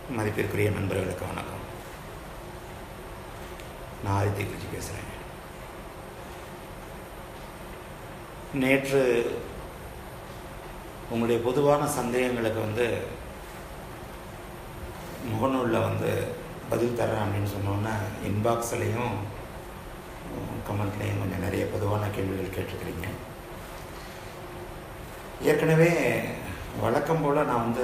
மதிப்பிற்குரிய நண்பர்களுக்கு வணக்கம் நான் ஆதித்ய குருஜி பேசுகிறேன் நேற்று உங்களுடைய பொதுவான சந்தேகங்களுக்கு வந்து முகநூலில் வந்து பதில் தரேன் அப்படின்னு சொன்னோன்னே இன்பாக்ஸ்லேயும் கமெண்ட்லேயும் கொஞ்சம் நிறைய பொதுவான கேள்விகள் கேட்டிருக்கிறீங்க ஏற்கனவே வழக்கம் போல் நான் வந்து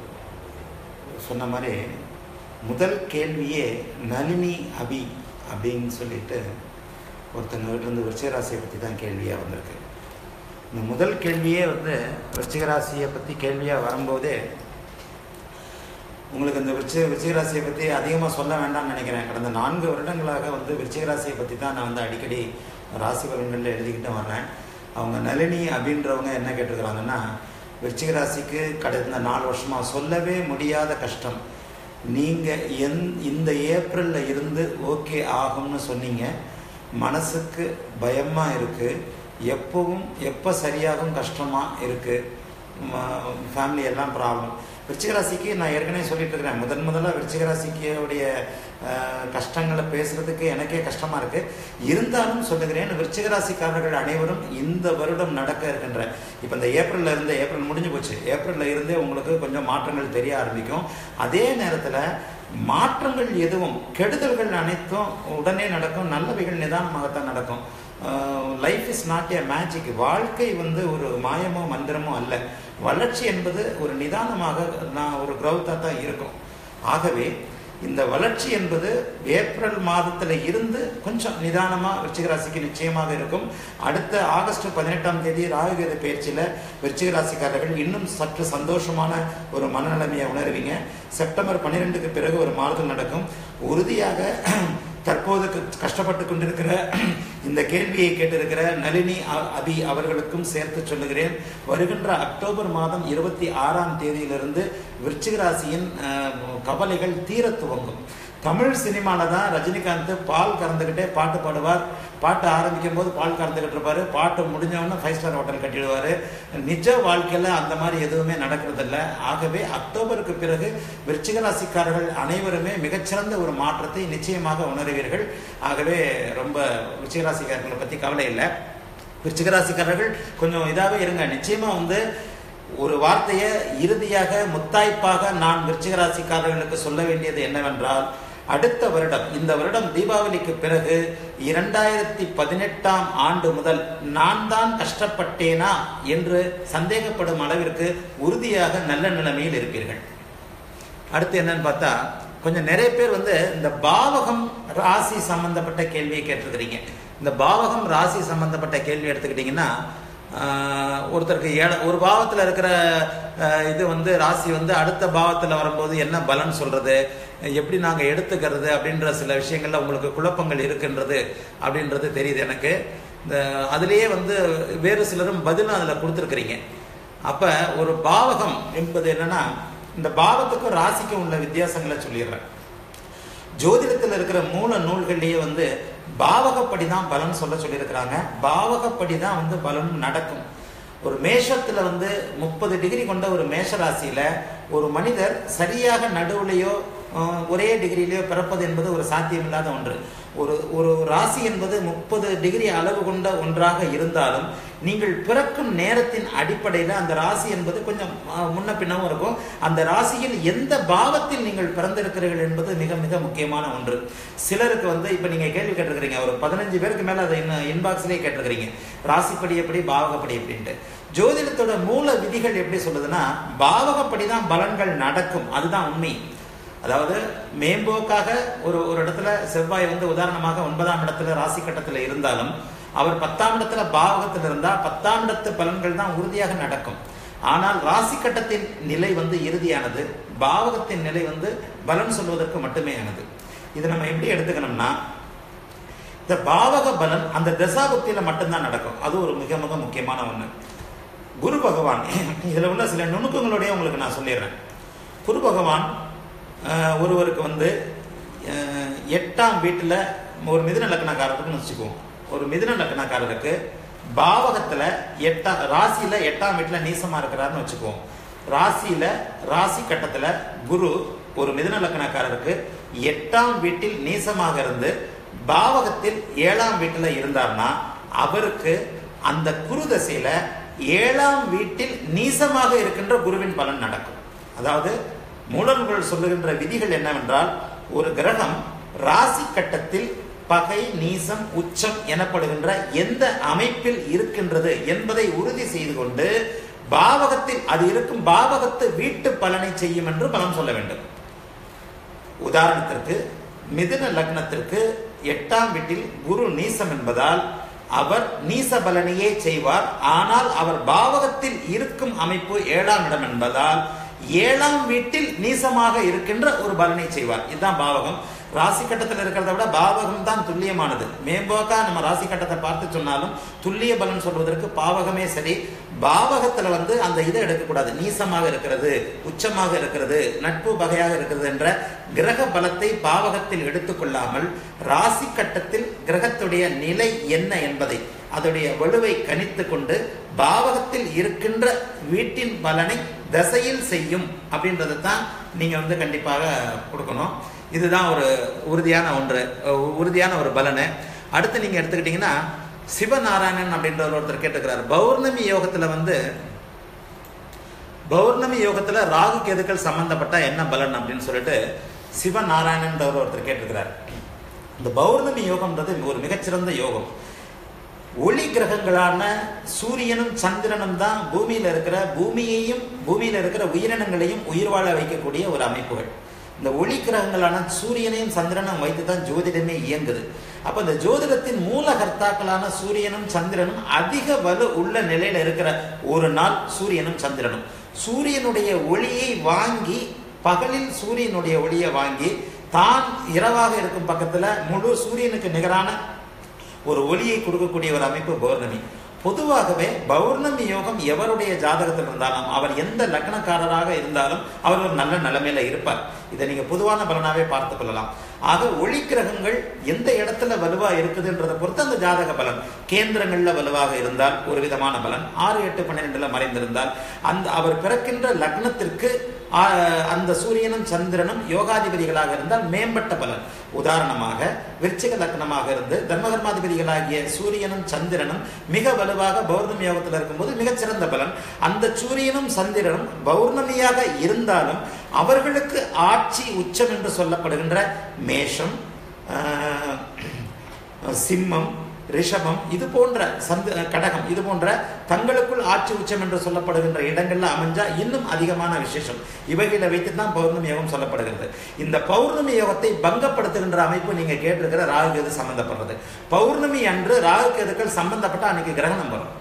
சொன்ன மாதிரி முதல் கேள்வியே நளினி அபி அப்படின்னு சொல்லிட்டு ஒருத்தங்க இருந்து விருச்சிகராசியை பற்றி தான் கேள்வியாக வந்திருக்கு இந்த முதல் கேள்வியே வந்து விருச்சிகராசியை பற்றி கேள்வியாக வரும்போதே உங்களுக்கு இந்த விருச்சிக விருச்சிகராசியை பற்றி அதிகமாக சொல்ல வேண்டாம்னு நினைக்கிறேன் கடந்த நான்கு வருடங்களாக வந்து விருச்சிகராசியை பற்றி தான் நான் வந்து அடிக்கடி ராசி பலன்களில் எழுதிக்கிட்டு வர்றேன் அவங்க நளினி அப்படின்றவங்க என்ன கேட்டிருக்கிறாங்கன்னா விருச்சிக ராசிக்கு கடந்த நாலு வருஷமாக சொல்லவே முடியாத கஷ்டம் நீங்கள் எந் இந்த ஏப்ரலில் இருந்து ஓகே ஆகும்னு சொன்னீங்க மனசுக்கு பயமாக இருக்குது எப்பவும் எப்போ சரியாகும் கஷ்டமாக இருக்குது ஃபேமிலி எல்லாம் ப்ராப்ளம் விருச்சிகராசிக்கு நான் ஏற்கனவே சொல்லிட்டு இருக்கிறேன் முதன் முதல்ல விருச்சிகராசிக்குடைய கஷ்டங்களை பேசுறதுக்கு எனக்கே கஷ்டமா இருக்கு இருந்தாலும் சொல்லுகிறேன் விருச்சிகராசிக்காரர்கள் அனைவரும் இந்த வருடம் நடக்க இருக்கின்ற இப்போ இந்த ஏப்ரல்ல இருந்து ஏப்ரல் முடிஞ்சு போச்சு ஏப்ரல்ல இருந்தே உங்களுக்கு கொஞ்சம் மாற்றங்கள் தெரிய ஆரம்பிக்கும் அதே நேரத்தில் மாற்றங்கள் எதுவும் கெடுதல்கள் அனைத்தும் உடனே நடக்கும் நல்லவைகள் நிதானமாகத்தான் நடக்கும் life is not a magic வாழ்க்கை வந்து ஒரு மாயமோ மந்திரமோ அல்ல வளர்ச்சி என்பது ஒரு நிதானமாக நான் ஒரு க்ரௌத்தாக தான் இருக்கும் ஆகவே இந்த வளர்ச்சி என்பது ஏப்ரல் மாதத்தில் இருந்து கொஞ்சம் நிதானமாக விருச்சிகராசிக்கு நிச்சயமாக இருக்கும் அடுத்த ஆகஸ்ட் பதினெட்டாம் தேதி ராகுகேது பயிற்சியில் விருச்சிகராசிக்காரர்கள் இன்னும் சற்று சந்தோஷமான ஒரு மனநிலைமையை உணர்வீங்க செப்டம்பர் பன்னிரெண்டுக்கு பிறகு ஒரு மாறுதல் நடக்கும் உறுதியாக தற்போது கஷ்டப்பட்டு கொண்டிருக்கிற இந்த கேள்வியை கேட்டிருக்கிற நளினி அபி அவர்களுக்கும் சேர்த்து சொல்லுகிறேன் வருகின்ற அக்டோபர் மாதம் இருபத்தி ஆறாம் தேதியிலிருந்து விருச்சிக ராசியின் கவலைகள் தீர துவங்கும் தமிழ் சினிமாவில் தான் ரஜினிகாந்த் பால் கறந்துக்கிட்டே பாட்டு பாடுவார் பாட்டு ஆரம்பிக்கும் போது பால் கறந்துக்கிட்டு இருப்பார் பாட்டு முடிஞ்சவொடனே ஃபைவ் ஸ்டார் ஹோட்டல் கட்டிடுவார் நிஜ வாழ்க்கையில் அந்த மாதிரி எதுவுமே நடக்கிறதில்ல ஆகவே அக்டோபருக்கு பிறகு விருச்சிக ராசிக்காரர்கள் அனைவருமே மிகச்சிறந்த ஒரு மாற்றத்தை நிச்சயமாக உணர்வீர்கள் ஆகவே ரொம்ப விருச்சிக ராசிக்காரர்களை பற்றி கவலை இல்லை விருச்சிக ராசிக்காரர்கள் கொஞ்சம் இதாகவே இருங்க நிச்சயமாக வந்து ஒரு வார்த்தையை இறுதியாக முத்தாய்ப்பாக நான் விருச்சிக ராசிக்காரர்களுக்கு சொல்ல வேண்டியது என்னவென்றால் அடுத்த வருடம் இந்த வருடம் தீபாவளிக்கு பிறகு இரண்டாயிரத்தி பதினெட்டாம் ஆண்டு முதல் நான் தான் கஷ்டப்பட்டேனா என்று சந்தேகப்படும் அளவிற்கு உறுதியாக நல்ல நிலைமையில் இருப்பீர்கள் அடுத்து என்னன்னு பார்த்தா கொஞ்சம் நிறைய பேர் வந்து இந்த பாவகம் ராசி சம்பந்தப்பட்ட கேள்வியை கேட்டிருக்கிறீங்க இந்த பாவகம் ராசி சம்பந்தப்பட்ட கேள்வி எடுத்துக்கிட்டிங்கன்னா ஒருத்தருக்கு ஏழ ஒரு பாவத்தில் இருக்கிற இது வந்து ராசி வந்து அடுத்த பாவத்தில் வரும்போது என்ன பலன் சொல்றது எப்படி நாங்கள் எடுத்துக்கிறது அப்படின்ற சில விஷயங்கள்ல உங்களுக்கு குழப்பங்கள் இருக்கின்றது அப்படின்றது தெரியுது எனக்கு இந்த அதுலேயே வந்து வேறு சிலரும் பதிலும் அதில் கொடுத்துருக்குறீங்க அப்போ ஒரு பாவகம் என்பது என்னன்னா இந்த பாவத்துக்கும் ராசிக்கும் உள்ள வித்தியாசங்களை சொல்லிடுறேன் ஜோதிடத்தில் இருக்கிற மூல நூல்கள்லேயே வந்து பாவகப்படி தான் பலன் சொல்ல சொல்லியிருக்கிறாங்க பாவகப்படி தான் வந்து பலன் நடக்கும் ஒரு மேஷத்தில் வந்து முப்பது டிகிரி கொண்ட ஒரு மேஷ ராசியில் ஒரு மனிதர் சரியாக நடுவுலையோ ஒரே டிகிரியிலையோ பிறப்பது என்பது ஒரு சாத்தியமில்லாத ஒன்று ஒரு ஒரு ராசி என்பது முப்பது டிகிரி அளவு கொண்ட ஒன்றாக இருந்தாலும் நீங்கள் பிறக்கும் நேரத்தின் அடிப்படையில் அந்த ராசி என்பது கொஞ்சம் முன்ன பின்னவும் இருக்கும் அந்த ராசியில் எந்த பாவத்தில் நீங்கள் பிறந்திருக்கிறீர்கள் என்பது மிக மிக முக்கியமான ஒன்று சிலருக்கு வந்து இப்போ நீங்கள் கேள்வி கேட்டிருக்கிறீங்க ஒரு பதினஞ்சு பேருக்கு மேலே அதை இன்னும் இன்பாக்ஸ்லேயே கேட்டிருக்கிறீங்க ராசிப்படி எப்படி பாவகப்படி எப்படின்ட்டு ஜோதிடத்தோட மூல விதிகள் எப்படி சொல்லுதுன்னா பாவகப்படி தான் பலன்கள் நடக்கும் அதுதான் உண்மை அதாவது மேம்போக்காக ஒரு ஒரு இடத்துல செவ்வாய் வந்து உதாரணமாக ஒன்பதாம் இடத்துல ராசி கட்டத்தில் இருந்தாலும் அவர் பத்தாம் இடத்துல பாவகத்தில் இருந்தால் பத்தாம் இடத்து பலன்கள் தான் உறுதியாக நடக்கும் ஆனால் ராசி கட்டத்தின் நிலை வந்து இறுதியானது பாவகத்தின் நிலை வந்து பலன் சொல்வதற்கு மட்டுமே ஆனது இதை நம்ம எப்படி எடுத்துக்கணும்னா இந்த பாவக பலன் அந்த தசாபக்தியில மட்டும்தான் நடக்கும் அது ஒரு மிக மிக முக்கியமான ஒன்று குரு பகவான் இதில் உள்ள சில நுணுக்கங்களோடய உங்களுக்கு நான் சொல்லிடுறேன் குரு பகவான் ஒருவருக்கு வந்து எட்டாம் வீட்டில் ஒரு மிதுன லக்னக்காரருக்குன்னு வச்சுக்குவோம் ஒரு மிதுன லக்னக்காரருக்கு பாவகத்தில் எட்டாம் ராசியில் எட்டாம் வீட்டில் நீசமாக இருக்கிறாருன்னு வச்சுக்குவோம் ராசியில ராசி கட்டத்துல குரு ஒரு மிதுன லக்னக்காரருக்கு எட்டாம் வீட்டில் நீசமாக இருந்து பாவகத்தில் ஏழாம் வீட்டில் இருந்தார்னா அவருக்கு அந்த குரு தசையில ஏழாம் வீட்டில் நீசமாக இருக்கின்ற குருவின் பலன் நடக்கும் அதாவது மூலர்கள் சொல்லுகின்ற விதிகள் என்னவென்றால் ஒரு கிரகம் ராசி கட்டத்தில் பகை நீசம் உச்சம் எனப்படுகின்ற எந்த அமைப்பில் இருக்கின்றது என்பதை உறுதி செய்து கொண்டு பாவகத்தில் அது இருக்கும் பாவகத்து வீட்டு பலனை செய்யும் என்று பலன் சொல்ல வேண்டும் உதாரணத்திற்கு மிதுன லக்னத்திற்கு எட்டாம் வீட்டில் குரு நீசம் என்பதால் அவர் நீச பலனையே செய்வார் ஆனால் அவர் பாவகத்தில் இருக்கும் அமைப்பு ஏழாம் இடம் என்பதால் ஏழாம் வீட்டில் நீசமாக இருக்கின்ற ஒரு பலனை செய்வார் இதுதான் பாவகம் ராசி கட்டத்தில் இருக்கிறத விட பாவகம் தான் துல்லியமானது மேம்போக்கா நம்ம ராசி கட்டத்தை பார்த்து சொன்னாலும் துல்லிய பலன் சொல்வதற்கு பாவகமே சரி பாவகத்துல வந்து அந்த இதை எடுக்கக்கூடாது நீசமாக இருக்கிறது உச்சமாக இருக்கிறது நட்பு வகையாக இருக்கிறது என்ற கிரக பலத்தை பாவகத்தில் எடுத்துக்கொள்ளாமல் ராசி கட்டத்தில் கிரகத்துடைய நிலை என்ன என்பதை அதோடைய வலுவை கணித்து கொண்டு பாவகத்தில் இருக்கின்ற வீட்டின் பலனை தசையில் செய்யும் அப்படின்றத தான் நீங்க வந்து கண்டிப்பாக கொடுக்கணும் இதுதான் ஒரு உறுதியான ஒன்று அஹ் உறுதியான ஒரு பலனை அடுத்து நீங்க எடுத்துக்கிட்டீங்கன்னா சிவநாராயணன் அப்படின்ற ஒருத்தர் கேட்டுக்கிறார் பௌர்ணமி யோகத்துல வந்து பௌர்ணமி யோகத்துல ராகு கேதுக்கள் சம்பந்தப்பட்ட என்ன பலன் அப்படின்னு சொல்லிட்டு சிவநாராயணன் ஒருத்தர் கேட்டிருக்கிறார் இந்த பௌர்ணமி யோகம்ன்றது ஒரு மிகச்சிறந்த யோகம் ஒளி கிரகங்களான சூரியனும் சந்திரனும் தான் பூமியில இருக்கிற பூமியையும் பூமியில இருக்கிற உயிரினங்களையும் உயிர் வாழ வைக்கக்கூடிய ஒரு அமைப்புகள் இந்த ஒளி கிரகங்களான சூரியனையும் சந்திரனும் வைத்து தான் ஜோதிடமே இயங்குது அப்ப இந்த ஜோதிடத்தின் மூலகர்த்தாக்களான சூரியனும் சந்திரனும் அதிக வலு உள்ள நிலையில இருக்கிற ஒரு நாள் சூரியனும் சந்திரனும் சூரியனுடைய ஒளியை வாங்கி பகலில் சூரியனுடைய ஒளியை வாங்கி தான் இரவாக இருக்கும் பக்கத்துல முழு சூரியனுக்கு நிகரான ஒரு ஒளியை கொடுக்கக்கூடிய ஒரு அமைப்பு பௌர்ணமி பொதுவாகவே பௌர்ணமி யோகம் எவருடைய ஜாதகத்தில் இருந்தாலும் அவர் எந்த லக்னக்காரராக இருந்தாலும் அவர் ஒரு நல்ல நிலைமையில இருப்பார் இதை நீங்க பொதுவான பலனாவே பார்த்து கொள்ளலாம் ஆக ஒளி கிரகங்கள் எந்த இடத்துல வலுவா இருக்குதுன்றதை பொறுத்து அந்த ஜாதக பலன் கேந்திரங்கள்ல வலுவாக இருந்தால் ஒரு விதமான பலன் ஆறு எட்டு பன்னிரெண்டுல மறைந்திருந்தால் அந்த அவர் பிறக்கின்ற லக்னத்திற்கு ஆஹ், அந்த சூரியனும் சந்திரனும் யோகாதிபதிகளாக இருந்தால் மேம்பட்ட பலன் உதாரணமாக விருச்சிக லக்னமாக இருந்து தர்மகர்மாதிபதிகளாகிய சூரியனும் சந்திரனும் மிக வலுவாக பௌர்ணமி யோகத்தில் இருக்கும்போது மிகச்சிறந்த பலன் அந்த சூரியனும் சந்திரனும் பௌர்ணமியாக இருந்தாலும் அவர்களுக்கு ஆட்சி உச்சம் என்று சொல்லப்படுகின்ற மேஷம் ஆஹ், சிம்மம் ரிஷபம் இது போன்ற சந்த கடகம் இது போன்ற தங்களுக்குள் ஆட்சி உச்சம் என்று சொல்லப்படுகின்ற இடங்கள்ல அமைஞ்சா இன்னும் அதிகமான விசேஷம் இவைகளை வைத்து தான் பௌர்ணமி யோகம் சொல்லப்படுகிறது இந்த பௌர்ணமி யோகத்தை பங்கப்படுத்துகின்ற அமைப்பு நீங்க கேட்டிருக்கிற ராகு கேது சம்பந்தப்படுறது பௌர்ணமி அன்று ராகு கேதுக்கள் சம்பந்தப்பட்ட அன்னைக்கு கிரகணம் வரும்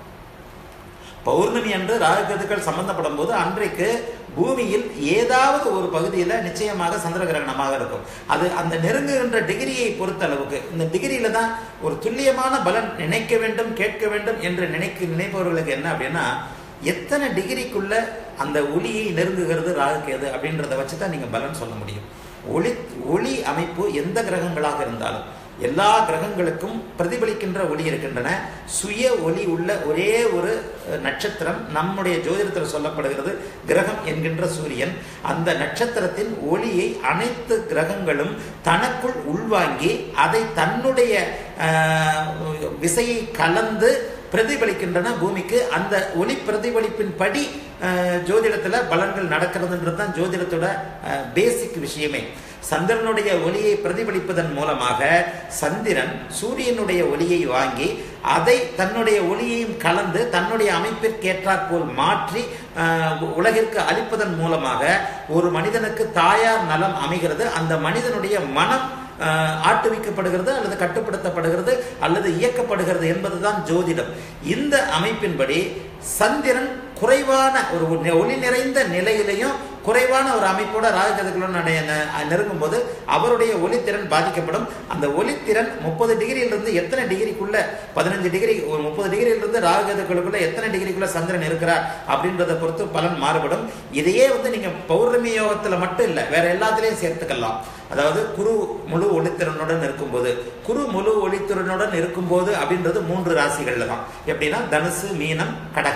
பௌர்ணமி அன்று ராகுகதுக்கள் சம்பந்தப்படும் போது அன்றைக்கு பூமியில் ஏதாவது ஒரு பகுதியில் நிச்சயமாக சந்திர கிரகணமாக இருக்கும் அது அந்த நெருங்குகின்ற டிகிரியை பொறுத்த அளவுக்கு இந்த டிகிரியில தான் ஒரு துல்லியமான பலன் நினைக்க வேண்டும் கேட்க வேண்டும் என்று நினைக்க நினைப்பவர்களுக்கு என்ன அப்படின்னா எத்தனை டிகிரிக்குள்ள அந்த ஒளியை நெருங்குகிறது ராகுகேது அப்படின்றத வச்சு தான் நீங்க பலன் சொல்ல முடியும் ஒளி ஒளி அமைப்பு எந்த கிரகங்களாக இருந்தாலும் எல்லா கிரகங்களுக்கும் பிரதிபலிக்கின்ற ஒளி இருக்கின்றன சுய ஒளி உள்ள ஒரே ஒரு அஹ், நட்சத்திரம் நம்முடைய ஜோதிடத்தில் சொல்லப்படுகிறது கிரகம் என்கின்ற சூரியன் அந்த நட்சத்திரத்தின் ஒளியை அனைத்து கிரகங்களும் தனக்குள் உள்வாங்கி அதை தன்னுடைய அஹ், விசையை கலந்து பிரதிபலிக்கின்றன பூமிக்கு அந்த ஒளி பிரதிபலிப்பின் படி அஹ், ஜோதிடத்துல பலன்கள் நடக்கிறதுன்றது தான் ஜோதிடத்தோட பேசிக் விஷயமே சந்திரனுடைய ஒளியை பிரதிபலிப்பதன் மூலமாக சந்திரன் சூரியனுடைய ஒளியை வாங்கி அதை தன்னுடைய ஒளியையும் கலந்து தன்னுடைய அமைப்பிற்கேற்றாற்போல் மாற்றி அஹ், உலகிற்கு அளிப்பதன் மூலமாக ஒரு மனிதனுக்கு தாயார் நலம் அமைகிறது அந்த மனிதனுடைய மனம் அஹ், ஆட்டுவிக்கப்படுகிறது அல்லது கட்டுப்படுத்தப்படுகிறது அல்லது இயக்கப்படுகிறது என்பதுதான் ஜோதிடம் இந்த அமைப்பின்படி சந்திரன் குறைவான ஒரு ஒளி நிறைந்த நிலையிலையும் குறைவான ஒரு அமைப்போட ராஜகதுகளுடன் நெருங்கும் போது அவருடைய ஒளித்திறன் பாதிக்கப்படும் அந்த ஒளித்திறன் முப்பது டிகிரியிலிருந்து எத்தனை டிகிரிக்குள்ள பதினஞ்சு டிகிரி ஒரு முப்பது டிகிரியிலிருந்து ராகுகதுகளுக்குள்ள எத்தனை டிகிரிக்குள்ள சந்திரன் இருக்கிறார் அப்படின்றத பொறுத்து பலன் மாறுபடும் இதையே வந்து நீங்க பௌர்ணமி யோகத்துல மட்டும் இல்ல வேற எல்லாத்துலயும் சேர்த்துக்கலாம் அதாவது குரு முழு ஒளித்திறனுடன் இருக்கும்போது குரு முழு ஒளித்திறனுடன் இருக்கும்போது அப்படின்றது மூன்று ராசிகள்ல தான் எப்படின்னா தனுசு மீனம் கடகம்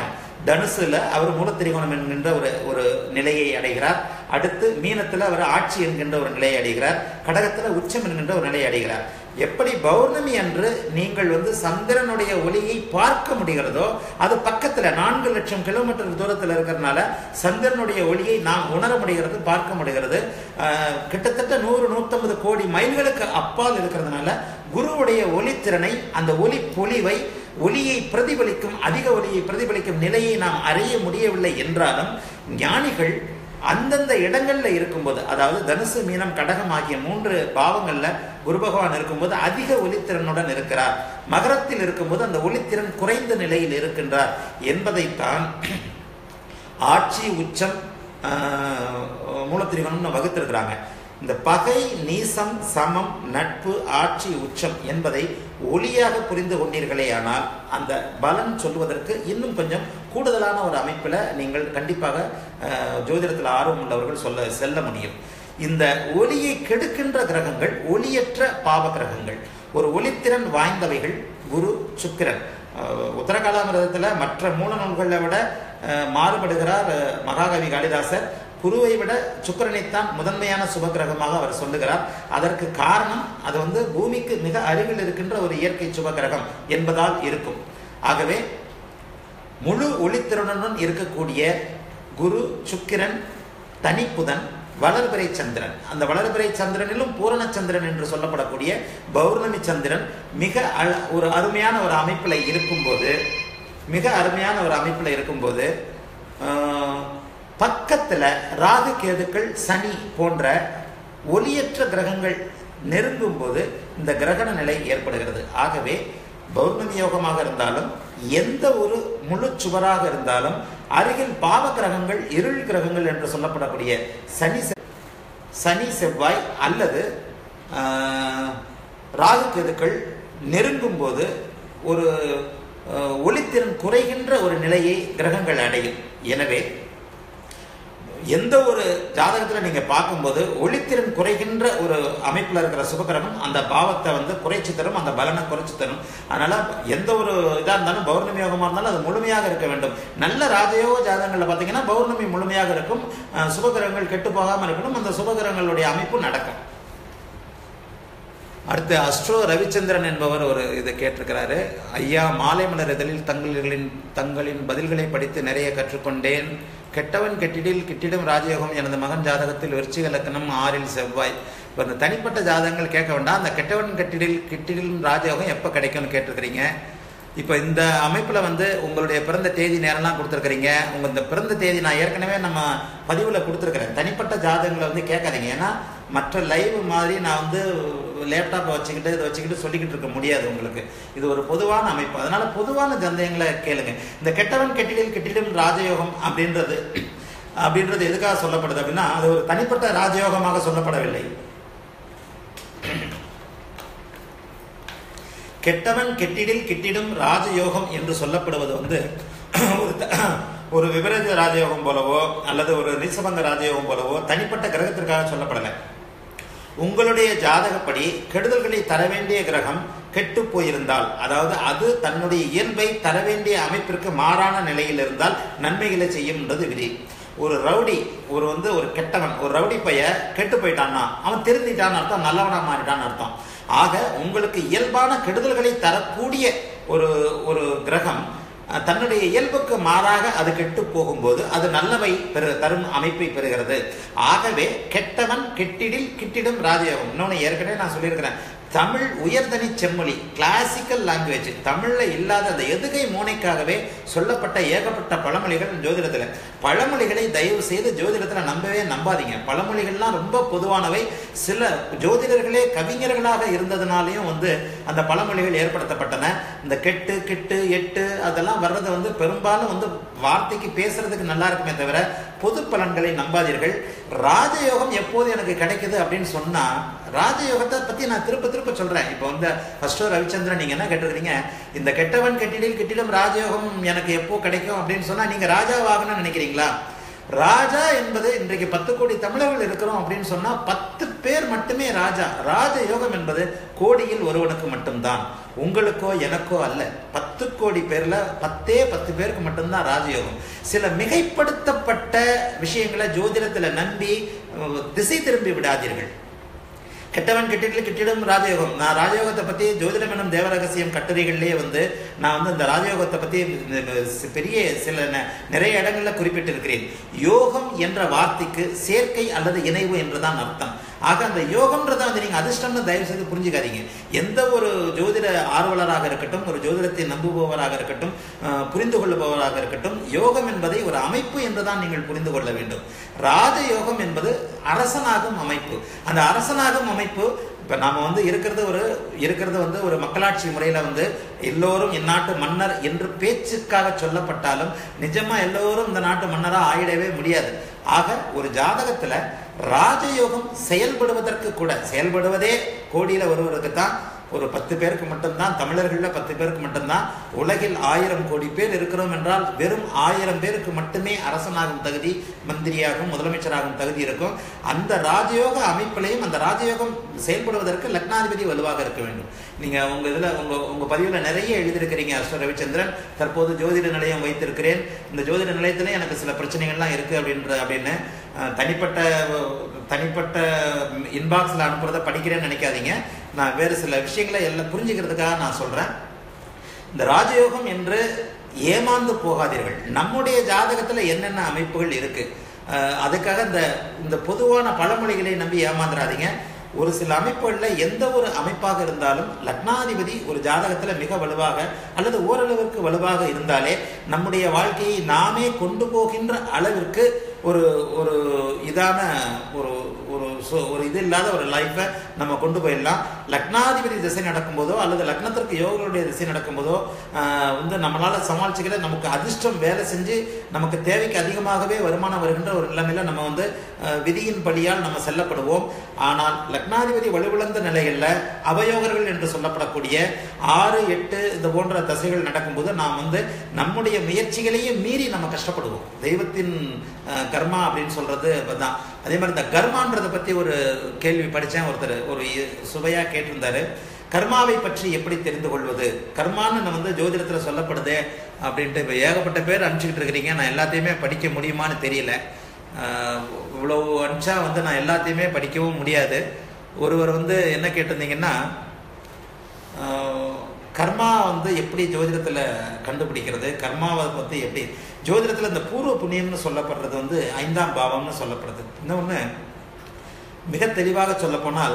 தனுசுல அவர் மூலத்திரிகோணம் என்கின்ற ஒரு ஒரு நிலையை அடைகிறார் அடுத்து மீனத்துல அவர் ஆட்சி என்கின்ற ஒரு நிலையை அடைகிறார் கடகத்துல உச்சம் என்கின்ற ஒரு நிலையை அடைகிறார் எப்படி பௌர்ணமி அன்று நீங்கள் வந்து சந்திரனுடைய ஒளியை பார்க்க முடிகிறதோ அது பக்கத்துல நான்கு லட்சம் கிலோமீட்டர் தூரத்தில் இருக்கிறதுனால சந்திரனுடைய ஒளியை நாம் உணர முடிகிறது பார்க்க முடிகிறது ஆஹ், கிட்டத்தட்ட நூறு நூற்றம்பது கோடி மைல்களுக்கு அப்பால் இருக்கிறதுனால குருவுடைய ஒளித்திறனை அந்த ஒளி பொலிவை ஒளியை பிரதிபலிக்கும் அதிக ஒளியை பிரதிபலிக்கும் நிலையை நாம் அறிய முடியவில்லை என்றாலும் ஞானிகள் அந்தந்த இடங்கள்ல இருக்கும்போது அதாவது தனுசு மீனம் கடகம் ஆகிய மூன்று பாவங்கள்ல குரு பகவான் இருக்கும்போது அதிக ஒளித்திறனுடன் இருக்கிறார் மகரத்தில் இருக்கும்போது அந்த ஒளித்திறன் குறைந்த நிலையில் இருக்கின்றார் என்பதைத்தான் ஆட்சி உச்சம் ஆஹ், மூலத்திரிகோணம்னு வகுத்திருக்கிறாங்க இந்த பகை நீசம் சமம் நட்பு ஆட்சி உச்சம் என்பதை ஒளியாக புரிந்து கொண்டீர்களே ஆனால் அந்த பலன் சொல்வதற்கு இன்னும் கொஞ்சம் கூடுதலான ஒரு அமைப்பில் நீங்கள் கண்டிப்பாக ஆஹ், ஜோதிடத்தில் ஆர்வம் உள்ளவர்கள் சொல்ல செல்ல முடியும் இந்த ஒளியை கெடுக்கின்ற கிரகங்கள் ஒளியற்ற பாவ கிரகங்கள் ஒரு ஒளித்திறன் வாய்ந்தவைகள் குரு சுக்கிரன் அஹ், உத்தரகாலாமிரதத்தில் மற்ற மூல நூல்களை விட அஹ், மாறுபடுகிறார் அஹ், மகாகவி காளிதாசர் குருவை விட சுக்கிரனைத்தான் முதன்மையான சுபகிரகமாக அவர் சொல்லுகிறார் அதற்கு காரணம் அது வந்து பூமிக்கு மிக அருகில் இருக்கின்ற ஒரு இயற்கை சுபகிரகம் என்பதால் இருக்கும் ஆகவே முழு ஒளித்திறனுடன் இருக்கக்கூடிய குரு சுக்கிரன் தனிப்புதன் வளர்பிறை சந்திரன் அந்த வளர்பிறை சந்திரனிலும் பூரண சந்திரன் என்று சொல்லப்படக்கூடிய பௌர்ணமி சந்திரன் மிக அழ- ஒரு அருமையான ஒரு அமைப்பில் இருக்கும்போது மிக அருமையான ஒரு அமைப்பில் இருக்கும்போது ஆஹ், பக்கத்துல ராகு கேதுக்கள் சனி போன்ற ஒளியற்ற கிரகங்கள் நெருங்கும் போது இந்த கிரகண நிலை ஏற்படுகிறது ஆகவே பௌர்ணமி யோகமாக இருந்தாலும் எந்த ஒரு முழு சுவராக இருந்தாலும் அருகில் பாவ கிரகங்கள் இருள் கிரகங்கள் என்று சொல்லப்படக்கூடிய சனி செ- சனி செவ்வாய் அல்லது ஆஹ், ராகு கேதுக்கள் நெருங்கும் போது ஒரு ஆஹ், ஒளித்திறன் குறைகின்ற ஒரு நிலையை கிரகங்கள் அடையும் எனவே எந்த ஒரு ஜாதகத்தில் நீங்க பார்க்கும்போது ஒளித்திறன் குறைகின்ற ஒரு அமைப்பில் இருக்கிற சுபகிரகம் அந்த பாவத்தை வந்து குறைச்சி தரும் அந்த பலனை குறைச்சி தரும் அதனால எந்த ஒரு இதாக இருந்தாலும் பௌர்ணமி யோகமாக இருந்தாலும் அது முழுமையாக இருக்க வேண்டும் நல்ல ராஜயோக ஜாதகங்களில் பார்த்தீங்கன்னா பௌர்ணமி முழுமையாக இருக்கும் அஹ், சுபகிரகங்கள் கெட்டு போகாமல் இருக்கணும் அந்த சுபகிரகங்களுடைய அமைப்பு நடக்கும் அடுத்து அஸ்ட்ரோ ரவிச்சந்திரன் என்பவர் ஒரு இது கேட்டிருக்கிறாரு ஐயா மாலை மலர் இதழில் தங்களின் தங்களின் பதில்களை படித்து நிறைய கற்றுக்கொண்டேன் கெட்டவன் கெட்டிடில் கிட்டிடும் ராஜயோகம் எனது மகன் ஜாதகத்தில் விருச்சிக லக்னம் ஆறில் செவ்வாய் இப்போ இந்த தனிப்பட்ட ஜாதகங்கள் கேட்க வேண்டாம் அந்த கெட்டவன் கெட்டிடில் கிட்டிடில் ராஜயோகம் எப்போ கிடைக்கும்னு கேட்டிருக்கிறீங்க இப்போ இந்த அமைப்பில் வந்து உங்களுடைய பிறந்த தேதி நேரம்லாம் கொடுத்துருக்குறீங்க உங்கள் இந்த பிறந்த தேதி நான் ஏற்கனவே நம்ம பதிவில் கொடுத்துருக்குறேன் தனிப்பட்ட ஜாதகங்களை வந்து கேட்காதீங்க ஏன்னா மற்ற லைவ் மாதிரி நான் வந்து லேப்டாப்பை வச்சுக்கிட்டு இதை வச்சுக்கிட்டு சொல்லிக்கிட்டு இருக்க முடியாது உங்களுக்கு இது ஒரு பொதுவான அமைப்பு அதனால பொதுவான சந்தேகங்களை கேளுங்க இந்த கெட்டவன் கெட்டிடில் கெட்டிடும் ராஜயோகம் அப்படின்றது அப்படின்றது எதுக்காக சொல்லப்படுது அப்படின்னா அது ஒரு தனிப்பட்ட ராஜயோகமாக சொல்லப்படவில்லை கெட்டவன் கெட்டிடில் கிட்டிடும் ராஜயோகம் என்று சொல்லப்படுவது வந்து ஒரு த- ஒரு விபரீத ராஜயோகம் போலவோ அல்லது ஒரு நிசபங்க ராஜயோகம் போலவோ தனிப்பட்ட கிரகத்திற்காக சொல்லப்படலை உங்களுடைய ஜாதகப்படி கெடுதல்களை தர வேண்டிய கிரகம் கெட்டு போயிருந்தால் அதாவது அது தன்னுடைய இயல்பை தர வேண்டிய அமைப்பிற்கு மாறான நிலையில் இருந்தால் நன்மைகளை செய்யும்ன்றது விதி ஒரு ரவுடி ஒரு வந்து ஒரு கெட்டவன் ஒரு ரவுடி பைய கெட்டு போயிட்டான்னா அவன் திருந்திட்டான்னு அர்த்தம் நல்லவனா மாறிட்டான்னு அர்த்தம் ஆக உங்களுக்கு இயல்பான கெடுதல்களை தரக்கூடிய ஒரு ஒரு கிரகம் அஹ், தன்னுடைய இயல்புக்கு மாறாக அது கெட்டு போகும்போது அது நல்லவை பெறு தரும் அமைப்பை பெறுகிறது ஆகவே கெட்டவன் கெட்டிடில் கிட்டிடும் ராஜயோகம் இன்னொன்று ஏற்கனவே நான் சொல்லியிருக்கிறேன் தமிழ் உயர்தனி செம்மொழி கிளாசிக்கல் லாங்குவேஜ் தமிழ்ல இல்லாத அந்த எதுகை மூனைக்காகவே சொல்லப்பட்ட ஏகப்பட்ட பழமொழிகள் ஜோதிடத்துல பழமொழிகளை தயவு செய்து ஜோதிடத்துல நம்பவே நம்பாதீங்க பழமொழிகள்லாம் ரொம்ப பொதுவானவை சில ஜோதிடர்களே கவிஞர்களாக இருந்ததுனாலையும் வந்து அந்த பழமொழிகள் ஏற்படுத்தப்பட்டன இந்த கெட்டு கெட்டு எட்டு அதெல்லாம் வர்றது வந்து பெரும்பாலும் வந்து வார்த்தைக்கு பேசுறதுக்கு நல்லா இருக்குமே தவிர பொது பலன்களை நம்பாதீர்கள் ராஜயோகம் எப்போது எனக்கு கிடைக்குது அப்படின்னு சொன்னா ராஜயோகத்தை பத்தி நான் திருப்ப திருப்ப சொல்றேன் இப்போ வந்து ஃபர்ஸ்ட் ரவிச்சந்திரன் நீங்க என்ன கேட்டிருக்கீங்க இந்த கெட்டவன் கெட்டிடில் கிட்டிடம் ராஜயோகம் எனக்கு எப்போ கிடைக்கும் அப்படின்னு சொன்னா நீங்க ராஜாவாகணும்னு நினைக்கிறீங்களா ராஜா என்பது இன்றைக்கு பத்து கோடி தமிழர்கள் இருக்கிறோம் அப்படின்னு சொன்னா பத்து பேர் மட்டுமே ராஜா ராஜ யோகம் என்பது கோடியில் ஒருவனுக்கு மட்டும்தான் உங்களுக்கோ எனக்கோ அல்ல பத்து கோடி பேர்ல பத்தே பத்து பேருக்கு மட்டும்தான் ராஜயோகம் சில மிகைப்படுத்தப்பட்ட விஷயங்களை ஜோதிடத்துல நம்பி அஹ், திசை திரும்பி விடாதீர்கள் கெட்டவன் கெட்டிடல கெட்டிடம் ராஜயோகம் நான் ராஜயோகத்தை பத்தி ஜோதிடம் எனும் தேவரகசியம் கட்டுரைகள்லயே வந்து நான் வந்து இந்த ராஜயோகத்தை பத்தி இந்த பெரிய சில ந- நிறைய இடங்கள்ல குறிப்பிட்டிருக்கிறேன் யோகம் என்ற வார்த்தைக்கு சேர்க்கை அல்லது இணைவு என்றுதான் அர்த்தம் ஆக அந்த யோகம்ன்றதை வந்து நீங்க அதிர்ஷ்டம்னு தயவு செய்து புரிஞ்சுக்காதீங்க எந்த ஒரு ஜோதிட ஆர்வலராக இருக்கட்டும் ஒரு ஜோதிடத்தை நம்புபவராக இருக்கட்டும் அஹ், புரிந்து கொள்ளுபவராக இருக்கட்டும் யோகம் என்பதை ஒரு அமைப்பு என்றுதான் நீங்கள் புரிந்து கொள்ள வேண்டும் ராஜயோகம் என்பது அரசனாகும் அமைப்பு அந்த அரசனாகும் அமைப்பு இப்ப நாம வந்து இருக்கிறது ஒரு இருக்கிறது வந்து ஒரு மக்களாட்சி முறையில வந்து எல்லோரும் இந்நாட்டு மன்னர் என்று பேச்சுக்காக சொல்லப்பட்டாலும் நிஜமா எல்லோரும் இந்த நாட்டு மன்னரா ஆயிடவே முடியாது ஆக ஒரு ஜாதகத்துல ராஜயோகம் செயல்படுவதற்கு கூட செயல்படுவதே கோடியில ஒருவருக்கு தான் ஒரு பத்து பேருக்கு மட்டும்தான் தமிழர்கள்ல பத்து பேருக்கு மட்டும்தான் உலகில் ஆயிரம் கோடி பேர் இருக்கிறோம் என்றால் வெறும் ஆயிரம் பேருக்கு மட்டுமே அரசனாகும் தகுதி மந்திரியாகும் முதலமைச்சராகும் தகுதி இருக்கும் அந்த ராஜயோக அமைப்பிலையும் அந்த ராஜயோகம் செயல்படுவதற்கு லக்னாதிபதி வலுவாக இருக்க வேண்டும் நீங்க உங்க இதுல உங்க உங்க பதிவுல நிறைய எழுதியிருக்கிறீங்க அஸ்வ ரவிச்சந்திரன் தற்போது ஜோதிட நிலையம் வைத்திருக்கிறேன் இந்த ஜோதிட நிலையத்துல எனக்கு சில பிரச்சனைகள்லாம் இருக்கு அப்படின்ற அப்படின்னு அஹ், தனிப்பட்ட தனிப்பட்ட இன்பாக்ஸ்ல அனுப்புறத படிக்கிறேன்னு நினைக்காதீங்க நான் வேறு சில விஷயங்களை எல்லாம் புரிஞ்சுக்கிறதுக்காக நான் சொல்றேன் இந்த ராஜயோகம் என்று ஏமாந்து போகாதீர்கள் நம்முடைய ஜாதகத்துல என்னென்ன அமைப்புகள் இருக்கு அஹ், அதுக்காக இந்த இந்த பொதுவான பழமொழிகளை நம்பி ஏமாந்துடாதீங்க ஒரு சில அமைப்புகள்ல எந்த ஒரு அமைப்பாக இருந்தாலும் லக்னாதிபதி ஒரு ஜாதகத்துல மிக வலுவாக அல்லது ஓரளவிற்கு வலுவாக இருந்தாலே நம்முடைய வாழ்க்கையை நாமே கொண்டு போகின்ற அளவிற்கு ஒரு ஒரு இதான ஒரு ஒரு சு- ஒரு இது இல்லாத ஒரு லைஃப்பை நம்ம கொண்டு போயிடலாம் லக்னாதிபதி திசை நடக்கும்போதோ அல்லது லக்னத்திற்கு யோகங்களுடைய திசை நடக்கும்போதோ ஆஹ், வந்து நம்மளால சமாளிச்சுக்கிற நமக்கு அதிர்ஷ்டம் வேலை செஞ்சு நமக்கு தேவைக்கு அதிகமாகவே வருமானம் வருகின்ற ஒரு நிலைமையில நம்ம வந்து ஆஹ், விதியின் படியால் நம்ம செல்லப்படுவோம் ஆனால் லக்னாதிபதி வலுவிழந்த நிலைகள்ல அவயோகர்கள் என்று சொல்லப்படக்கூடிய ஆறு எட்டு இந்த போன்ற தசைகள் நடக்கும்போது நாம் வந்து நம்முடைய முயற்சிகளையே மீறி நம்ம கஷ்டப்படுவோம் தெய்வத்தின் அஹ், கர்மா அப்படின்னு சொல்றது தான் அதே மாதிரி இந்த கர்மான்றதை பத்தி ஒரு கேள்வி படிச்சேன் ஒருத்தர் ஒரு இ- சுவையா கேட்டிருந்தாரு கர்மாவை பற்றி எப்படி தெரிந்து கொள்வது கர்மான்னு நம்ம வந்து ஜோதிடத்துல சொல்லப்படுது அப்படின்ட்டு இப்போ ஏகப்பட்ட பேர் அனுப்பிச்சுக்கிட்டு இருக்கிறீங்க நான் எல்லாத்தையுமே படிக்க முடியுமான்னு தெரியல ஆஹ் இவ்வளவு அனுப்பிச்சா வந்து நான் எல்லாத்தையுமே படிக்கவும் முடியாது ஒருவர் வந்து என்ன கேட்டிருந்தீங்கன்னா ஆஹ் கர்மா வந்து எப்படி ஜோதிடத்துல கண்டுபிடிக்கிறது கர்மாவை பத்தி எப்படி ஜோதிடத்துல இந்த பூர்வ புண்ணியம்னு சொல்லப்படுறது வந்து ஐந்தாம் பாவம்னு சொல்லப்படுது இன்னொன்னு மிக தெளிவாக சொல்ல போனால்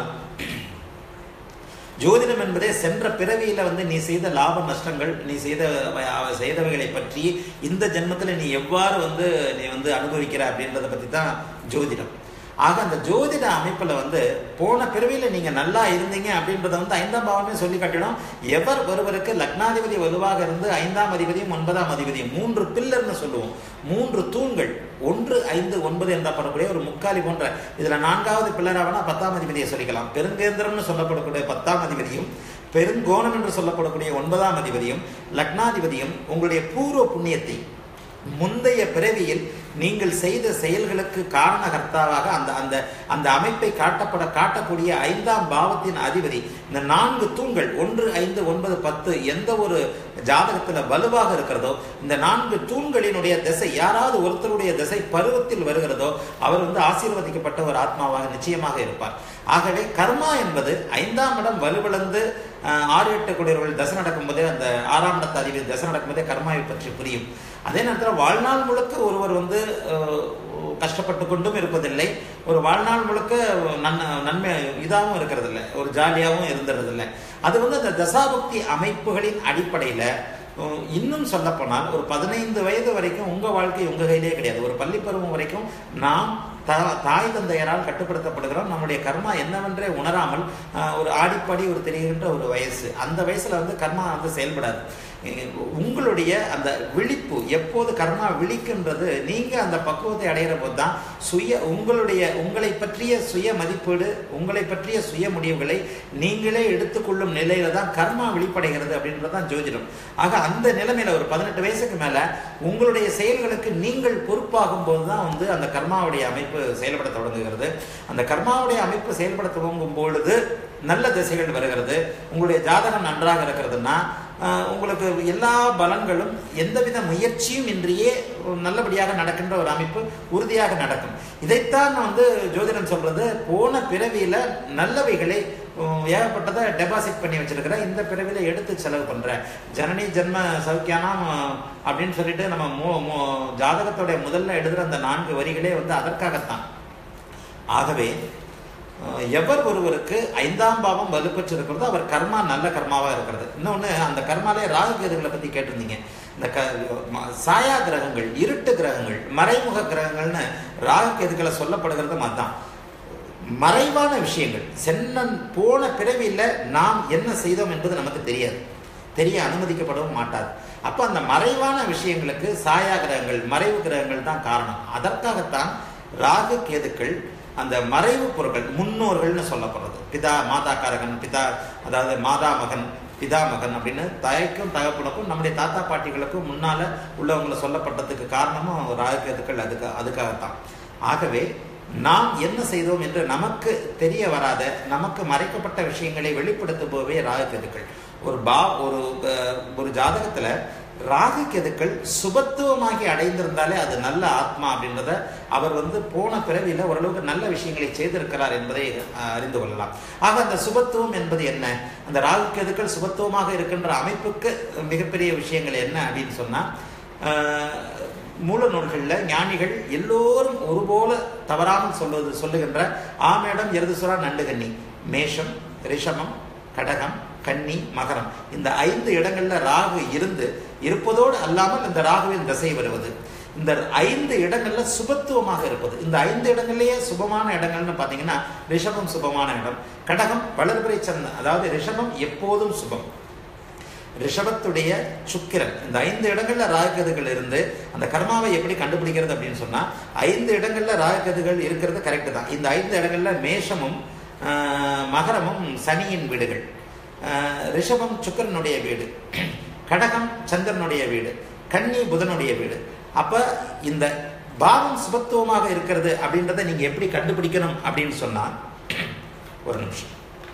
ஜோதிடம் என்பதே சென்ற பிறவியில வந்து நீ செய்த லாப நஷ்டங்கள் நீ செய்த வ- செய்தவைகளை பற்றி இந்த ஜென்மத்துல நீ எவ்வாறு வந்து நீ வந்து அனுபவிக்கிற அப்படின்றத பத்தி தான் ஜோதிடம் ஆக அந்த ஜோதிட அமைப்புல வந்து போன பிறவியில நீங்க நல்லா இருந்தீங்க அப்படின்றத வந்து ஐந்தாம் பாவமே சொல்லி காட்டிடும் எவர் ஒருவருக்கு லக்னாதிபதி வலுவாக இருந்து ஐந்தாம் அதிபதியும் ஒன்பதாம் அதிபதியும் மூன்று பில்லர்னு சொல்லுவோம் மூன்று தூண்கள் ஒன்று ஐந்து ஒன்பது என்றப்படக்கூடிய ஒரு முக்காலி போன்ற இதுல நான்காவது பில்லராவனா பத்தாம் அதிபதியை சொல்லிக்கலாம் பெருங்கேந்திரம்னு சொல்லப்படக்கூடிய பத்தாம் அதிபதியும் பெருங்கோணம் என்று சொல்லப்படக்கூடிய ஒன்பதாம் அதிபதியும் லக்னாதிபதியும் உங்களுடைய பூர்வ புண்ணியத்தை முந்தைய பிறவியில் நீங்கள் செய்த செயல்களுக்கு காரணகர்த்தாவாக அந்த அந்த அந்த அமைப்பை காட்டப்பட காட்டக்கூடிய ஐந்தாம் பாவத்தின் அதிபதி இந்த நான்கு தூண்கள் ஒன்று ஐந்து ஒன்பது பத்து எந்த ஒரு ஜாதகத்துல வலுவாக இருக்கிறதோ இந்த நான்கு தூண்களினுடைய திசை யாராவது ஒருத்தருடைய திசை பருவத்தில் வருகிறதோ அவர் வந்து ஆசீர்வதிக்கப்பட்ட ஒரு ஆத்மாவாக நிச்சயமாக இருப்பார் ஆகவே கர்மா என்பது ஐந்தாம் இடம் வலுவிழந்து ஆஹ், ஆறு எட்டு குடியவர்கள் தசை நடக்கும்போதே அந்த ஆறாம் இடத்து அதிபதி தசை நடக்கும்போதே கர்மாவை பற்றி புரியும் அதே நேரத்தில் வாழ்நாள் முழுக்க ஒருவர் வந்து ஆஹ், கஷ்டப்பட்டு கொண்டும் இருப்பதில்லை ஒரு வாழ்நாள் முழுக்க நன் நன்மை இதாகவும் இருக்கிறதில்ல ஒரு ஜாலியாகவும் இருந்துறதில்லை அது வந்து அந்த தசாபக்தி அமைப்புகளின் அடிப்படையில உம், இன்னும் சொல்லப்போனால் ஒரு பதினைந்து வயது வரைக்கும் உங்க வாழ்க்கை உங்க கையிலே கிடையாது ஒரு பள்ளி பருவம் வரைக்கும் நாம் தா- தாய் தந்தையரால் கட்டுப்படுத்தப்படுகிறோம் நம்முடைய கர்மா என்னவென்றே உணராமல் ஆஹ், ஒரு ஆடிப்பாடி ஒரு தெரிகின்ற ஒரு வயசு அந்த வயசுல வந்து கர்மா வந்து செயல்படாது உங்களுடைய அந்த விழிப்பு எப்போது கர்மா விழிக்கின்றது நீங்க அந்த பக்குவத்தை அடைகிற போது தான் சுய உங்களுடைய உங்களை பற்றிய சுய மதிப்பீடு உங்களை பற்றிய சுய முடிவுகளை நீங்களே எடுத்துக்கொள்ளும் நிலையில தான் கர்மா வெளிப்படைகிறது அப்படின்றது தான் ஜோதிடம் ஆக அந்த நிலைமையில ஒரு பதினெட்டு வயசுக்கு மேல உங்களுடைய செயல்களுக்கு நீங்கள் பொறுப்பாகும் போது தான் வந்து அந்த கர்மாவுடைய அமைப்பு செயல்பட தொடங்குகிறது அந்த கர்மாவுடைய அமைப்பு செயல்பட துவங்கும் பொழுது நல்ல திசைகள் வருகிறது உங்களுடைய ஜாதகம் நன்றாக இருக்கிறதுனா ஆஹ், உங்களுக்கு எல்லா பலன்களும் எந்தவித முயற்சியும் இன்றியே நல்லபடியாக நடக்கின்ற ஒரு அமைப்பு உறுதியாக நடக்கும் இதைத்தான் நான் வந்து ஜோதிடம் சொல்றது போன பிறவியில நல்லவைகளை உம், ஏகப்பட்டதை டெபாசிட் பண்ணி வச்சிருக்கிறேன் இந்த பிறவியில எடுத்து செலவு பண்றேன் ஜனனி ஜென்ம சௌக்கியானாம் ஆஹ், அப்படின்னு சொல்லிட்டு நம்ம மோ- மோ- ஜாதகத்தோடைய முதல்ல எழுதுற அந்த நான்கு வரிகளே வந்து அதற்காகத்தான் ஆகவே அஹ், எவர் ஒருவருக்கு ஐந்தாம் பாவம் வலுப்பெற்று இருக்கிறதோ அவர் கர்மா நல்ல கர்மாவா இருக்கிறது இன்னொன்னு அந்த கர்மாலே ராகு கேதுகளை பத்தி கேட்டிருந்தீங்க இந்த க ம- சாயா கிரகங்கள் இருட்டு கிரகங்கள் மறைமுக கிரகங்கள்னு ராகு கேதுகளை சொல்லப்படுகிறது அதான் மறைவான விஷயங்கள் சென்னன் போன பிறவியில் நாம் என்ன செய்தோம் என்பது நமக்கு தெரியாது தெரிய அனுமதிக்கப்படவும் மாட்டாது அப்போ அந்த மறைவான விஷயங்களுக்கு சாயா கிரகங்கள் மறைவு கிரகங்கள் தான் காரணம் அதற்காகத்தான் ராகு கேதுக்கள் அந்த மறைவு பொருட்கள் முன்னோர்கள்னு சொல்லப்படுறது பிதா மாதா காரகன் பிதா அதாவது மாதா மகன் பிதா மகன் அப்படின்னு தாய்க்கும் தகப்பனுக்கும் நம்முடைய தாத்தா பாட்டிகளுக்கும் முன்னால உள்ளவங்களை சொல்லப்பட்டதுக்கு காரணமும் ராகு கேதுக்கள் அதுக்கு அதுக்காகத்தான் ஆகவே நாம் என்ன செய்தோம் என்று நமக்கு தெரிய வராத நமக்கு மறைக்கப்பட்ட விஷயங்களை வெளிப்படுத்துபவே ராகு கேதுக்கள் ஒரு பா ஒரு அஹ், ஒரு ஜாதகத்துல ராகு கேதுக்கள் சுபத்துவமாகி அடைந்திருந்தாலே அது நல்ல ஆத்மா அப்படின்றத அவர் வந்து போன பிறவியில ஓரளவுக்கு நல்ல விஷயங்களை செய்திருக்கிறார் என்பதை அஹ், அறிந்து கொள்ளலாம் ஆக அந்த சுபத்துவம் என்பது என்ன அந்த ராகு கேதுக்கள் சுபத்துவமாக இருக்கின்ற அமைப்புக்கு மிகப்பெரிய விஷயங்கள் என்ன அப்படின்னு சொன்னா அஹ், மூல நூல்களில் ஞானிகள் எல்லோரும் ஒருபோல தவறாமல் சொல்வது சொல்லுகின்ற ஆமேடம் எருதுசுரா நண்டுகன்னி மேஷம் ரிஷமம் கடகம் கன்னி மகரம் இந்த ஐந்து இடங்கள்ல ராகு இருந்து இருப்பதோடு அல்லாமல் இந்த ராகுவின் திசை வருவது இந்த ஐந்து இடங்கள்ல சுபத்துவமாக இருப்பது இந்த ஐந்து இடங்கள்லயே சுபமான இடங்கள்னு பாத்தீங்கன்னா ரிஷபம் சுபமான இடம் கடகம் வளர்பிறை சந்தன் அதாவது ரிஷபம் எப்போதும் சுபம் ரிஷபத்துடைய சுக்கிரன் இந்த ஐந்து இடங்கள்ல ராகுகதுகள் இருந்து அந்த கர்மாவை எப்படி கண்டுபிடிக்கிறது அப்படின்னு சொன்னா ஐந்து இடங்கள்ல ராகுகதுகள் இருக்கிறது கரெக்ட் தான் இந்த ஐந்து இடங்கள்ல மேஷமும் ஆஹ், மகரமும் சனியின் வீடுகள் ஆஹ், ரிஷபம் சுக்கிரனுடைய வீடு கடகம் சந்திரனுடைய வீடு கன்னி புதனுடைய வீடு அப்ப இந்த பாவம் சுபத்துவமாக இருக்கிறது அப்படின்றத நீங்க எப்படி கண்டுபிடிக்கணும் அப்படின்னு சொன்னா ஒரு நிமிஷம்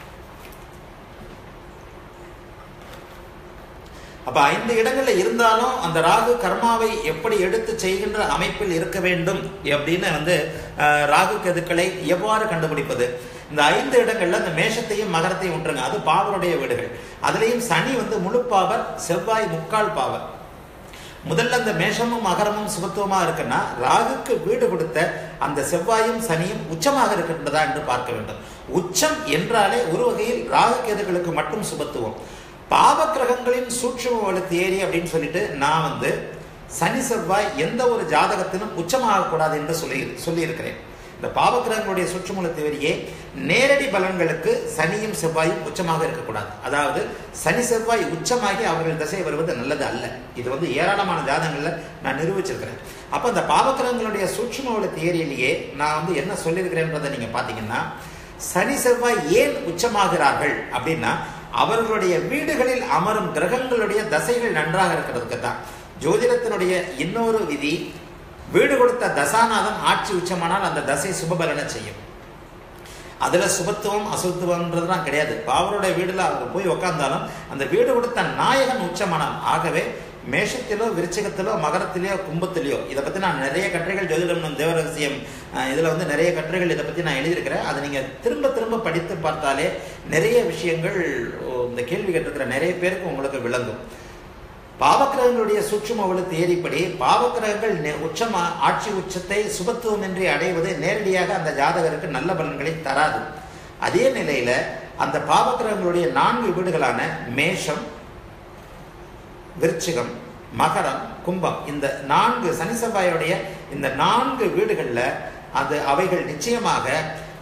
அப்ப ஐந்து இடங்கள்ல இருந்தாலும் அந்த ராகு கர்மாவை எப்படி எடுத்து செய்கின்ற அமைப்பில் இருக்க வேண்டும் அப்படின்னு வந்து அஹ், ராகு கெதுக்களை எவ்வாறு கண்டுபிடிப்பது இந்த ஐந்து இடங்கள்ல இந்த மேஷத்தையும் மகரத்தையும் விட்டுருங்க அது பாவருடைய வீடுகள் அதுலயும் சனி வந்து முழு பாவர் செவ்வாய் முக்கால் பாவர் முதல்ல அந்த மேஷமும் மகரமும் சுபத்துவமா இருக்குன்னா ராகுக்கு வீடு கொடுத்த அந்த செவ்வாயும் சனியும் உச்சமாக இருக்கின்றதா என்று பார்க்க வேண்டும் உச்சம் என்றாலே ஒரு வகையில் ராகு கேதுகளுக்கு மட்டும் சுபத்துவம் பாவ கிரகங்களின் சூட்சும வலு தேரி அப்படின்னு சொல்லிட்டு நான் வந்து சனி செவ்வாய் எந்த ஒரு ஜாதகத்திலும் உச்சமாக கூடாது என்று சொல்லி சொல்லியிருக்கிறேன் இந்த பாவக்கிரகங்களுடைய சுற்றுமுல தேவரியே நேரடி பலன்களுக்கு சனியும் செவ்வாயும் உச்சமாக இருக்கக்கூடாது அதாவது சனி செவ்வாய் உச்சமாகி அவர்கள் திசை வருவது நல்லது அல்ல இது வந்து ஏராளமான ஜாதகங்கள்ல நான் நிரூபிச்சிருக்கிறேன் அப்ப அந்த பாவக்கிரகங்களுடைய சூட்சும தியரியிலேயே நான் வந்து என்ன சொல்லியிருக்கிறேன்றதை நீங்க பாத்தீங்கன்னா சனி செவ்வாய் ஏன் உச்சமாகிறார்கள் அப்படின்னா அவர்களுடைய வீடுகளில் அமரும் கிரகங்களுடைய தசைகள் நன்றாக இருக்கிறதுக்கு தான் ஜோதிடத்தினுடைய இன்னொரு விதி வீடு கொடுத்த தசாநாதன் ஆட்சி உச்சமானால் அந்த தசை சுபபலனை செய்யும் அதுல சுபத்துவம் அசுத்துவம்ன்றதுலாம் கிடையாது பாவருடைய வீடுல அவர் போய் உக்காந்தாலும் அந்த வீடு கொடுத்த நாயகன் உச்சமானான் ஆகவே மேஷத்திலோ விருச்சிகத்திலோ மகரத்திலேயோ கும்பத்திலேயோ இதை பத்தி நான் நிறைய கட்டுரைகள் ஜோதிடம் தேவரகசியம் அஹ், இதுல வந்து நிறைய கட்டுரைகள் இதை பத்தி நான் எழுதியிருக்கிறேன் அதை நீங்க திரும்ப திரும்ப படித்து பார்த்தாலே நிறைய விஷயங்கள் ஓ, இந்த கேள்வி கேட்டிருக்கிற நிறைய பேருக்கு உங்களுக்கு விளங்கும் பாவக்கிரகங்களுடைய சூட்சும ஒளி தேரிப்படி பாவக்கிரகங்கள் நெ- உச்சம் ஆ- ஆட்சி உச்சத்தை சுபத்துவமின்றி அடைவது நேரடியாக அந்த ஜாதகருக்கு நல்ல பலன்களை தராது அதே நிலையில அந்த பாவக்கிரகங்களுடைய நான்கு வீடுகளான மேஷம் விருச்சிகம் மகரம் கும்பம் இந்த நான்கு சனி செவ்வாயுடைய இந்த நான்கு வீடுகள்ல அது அவைகள் நிச்சயமாக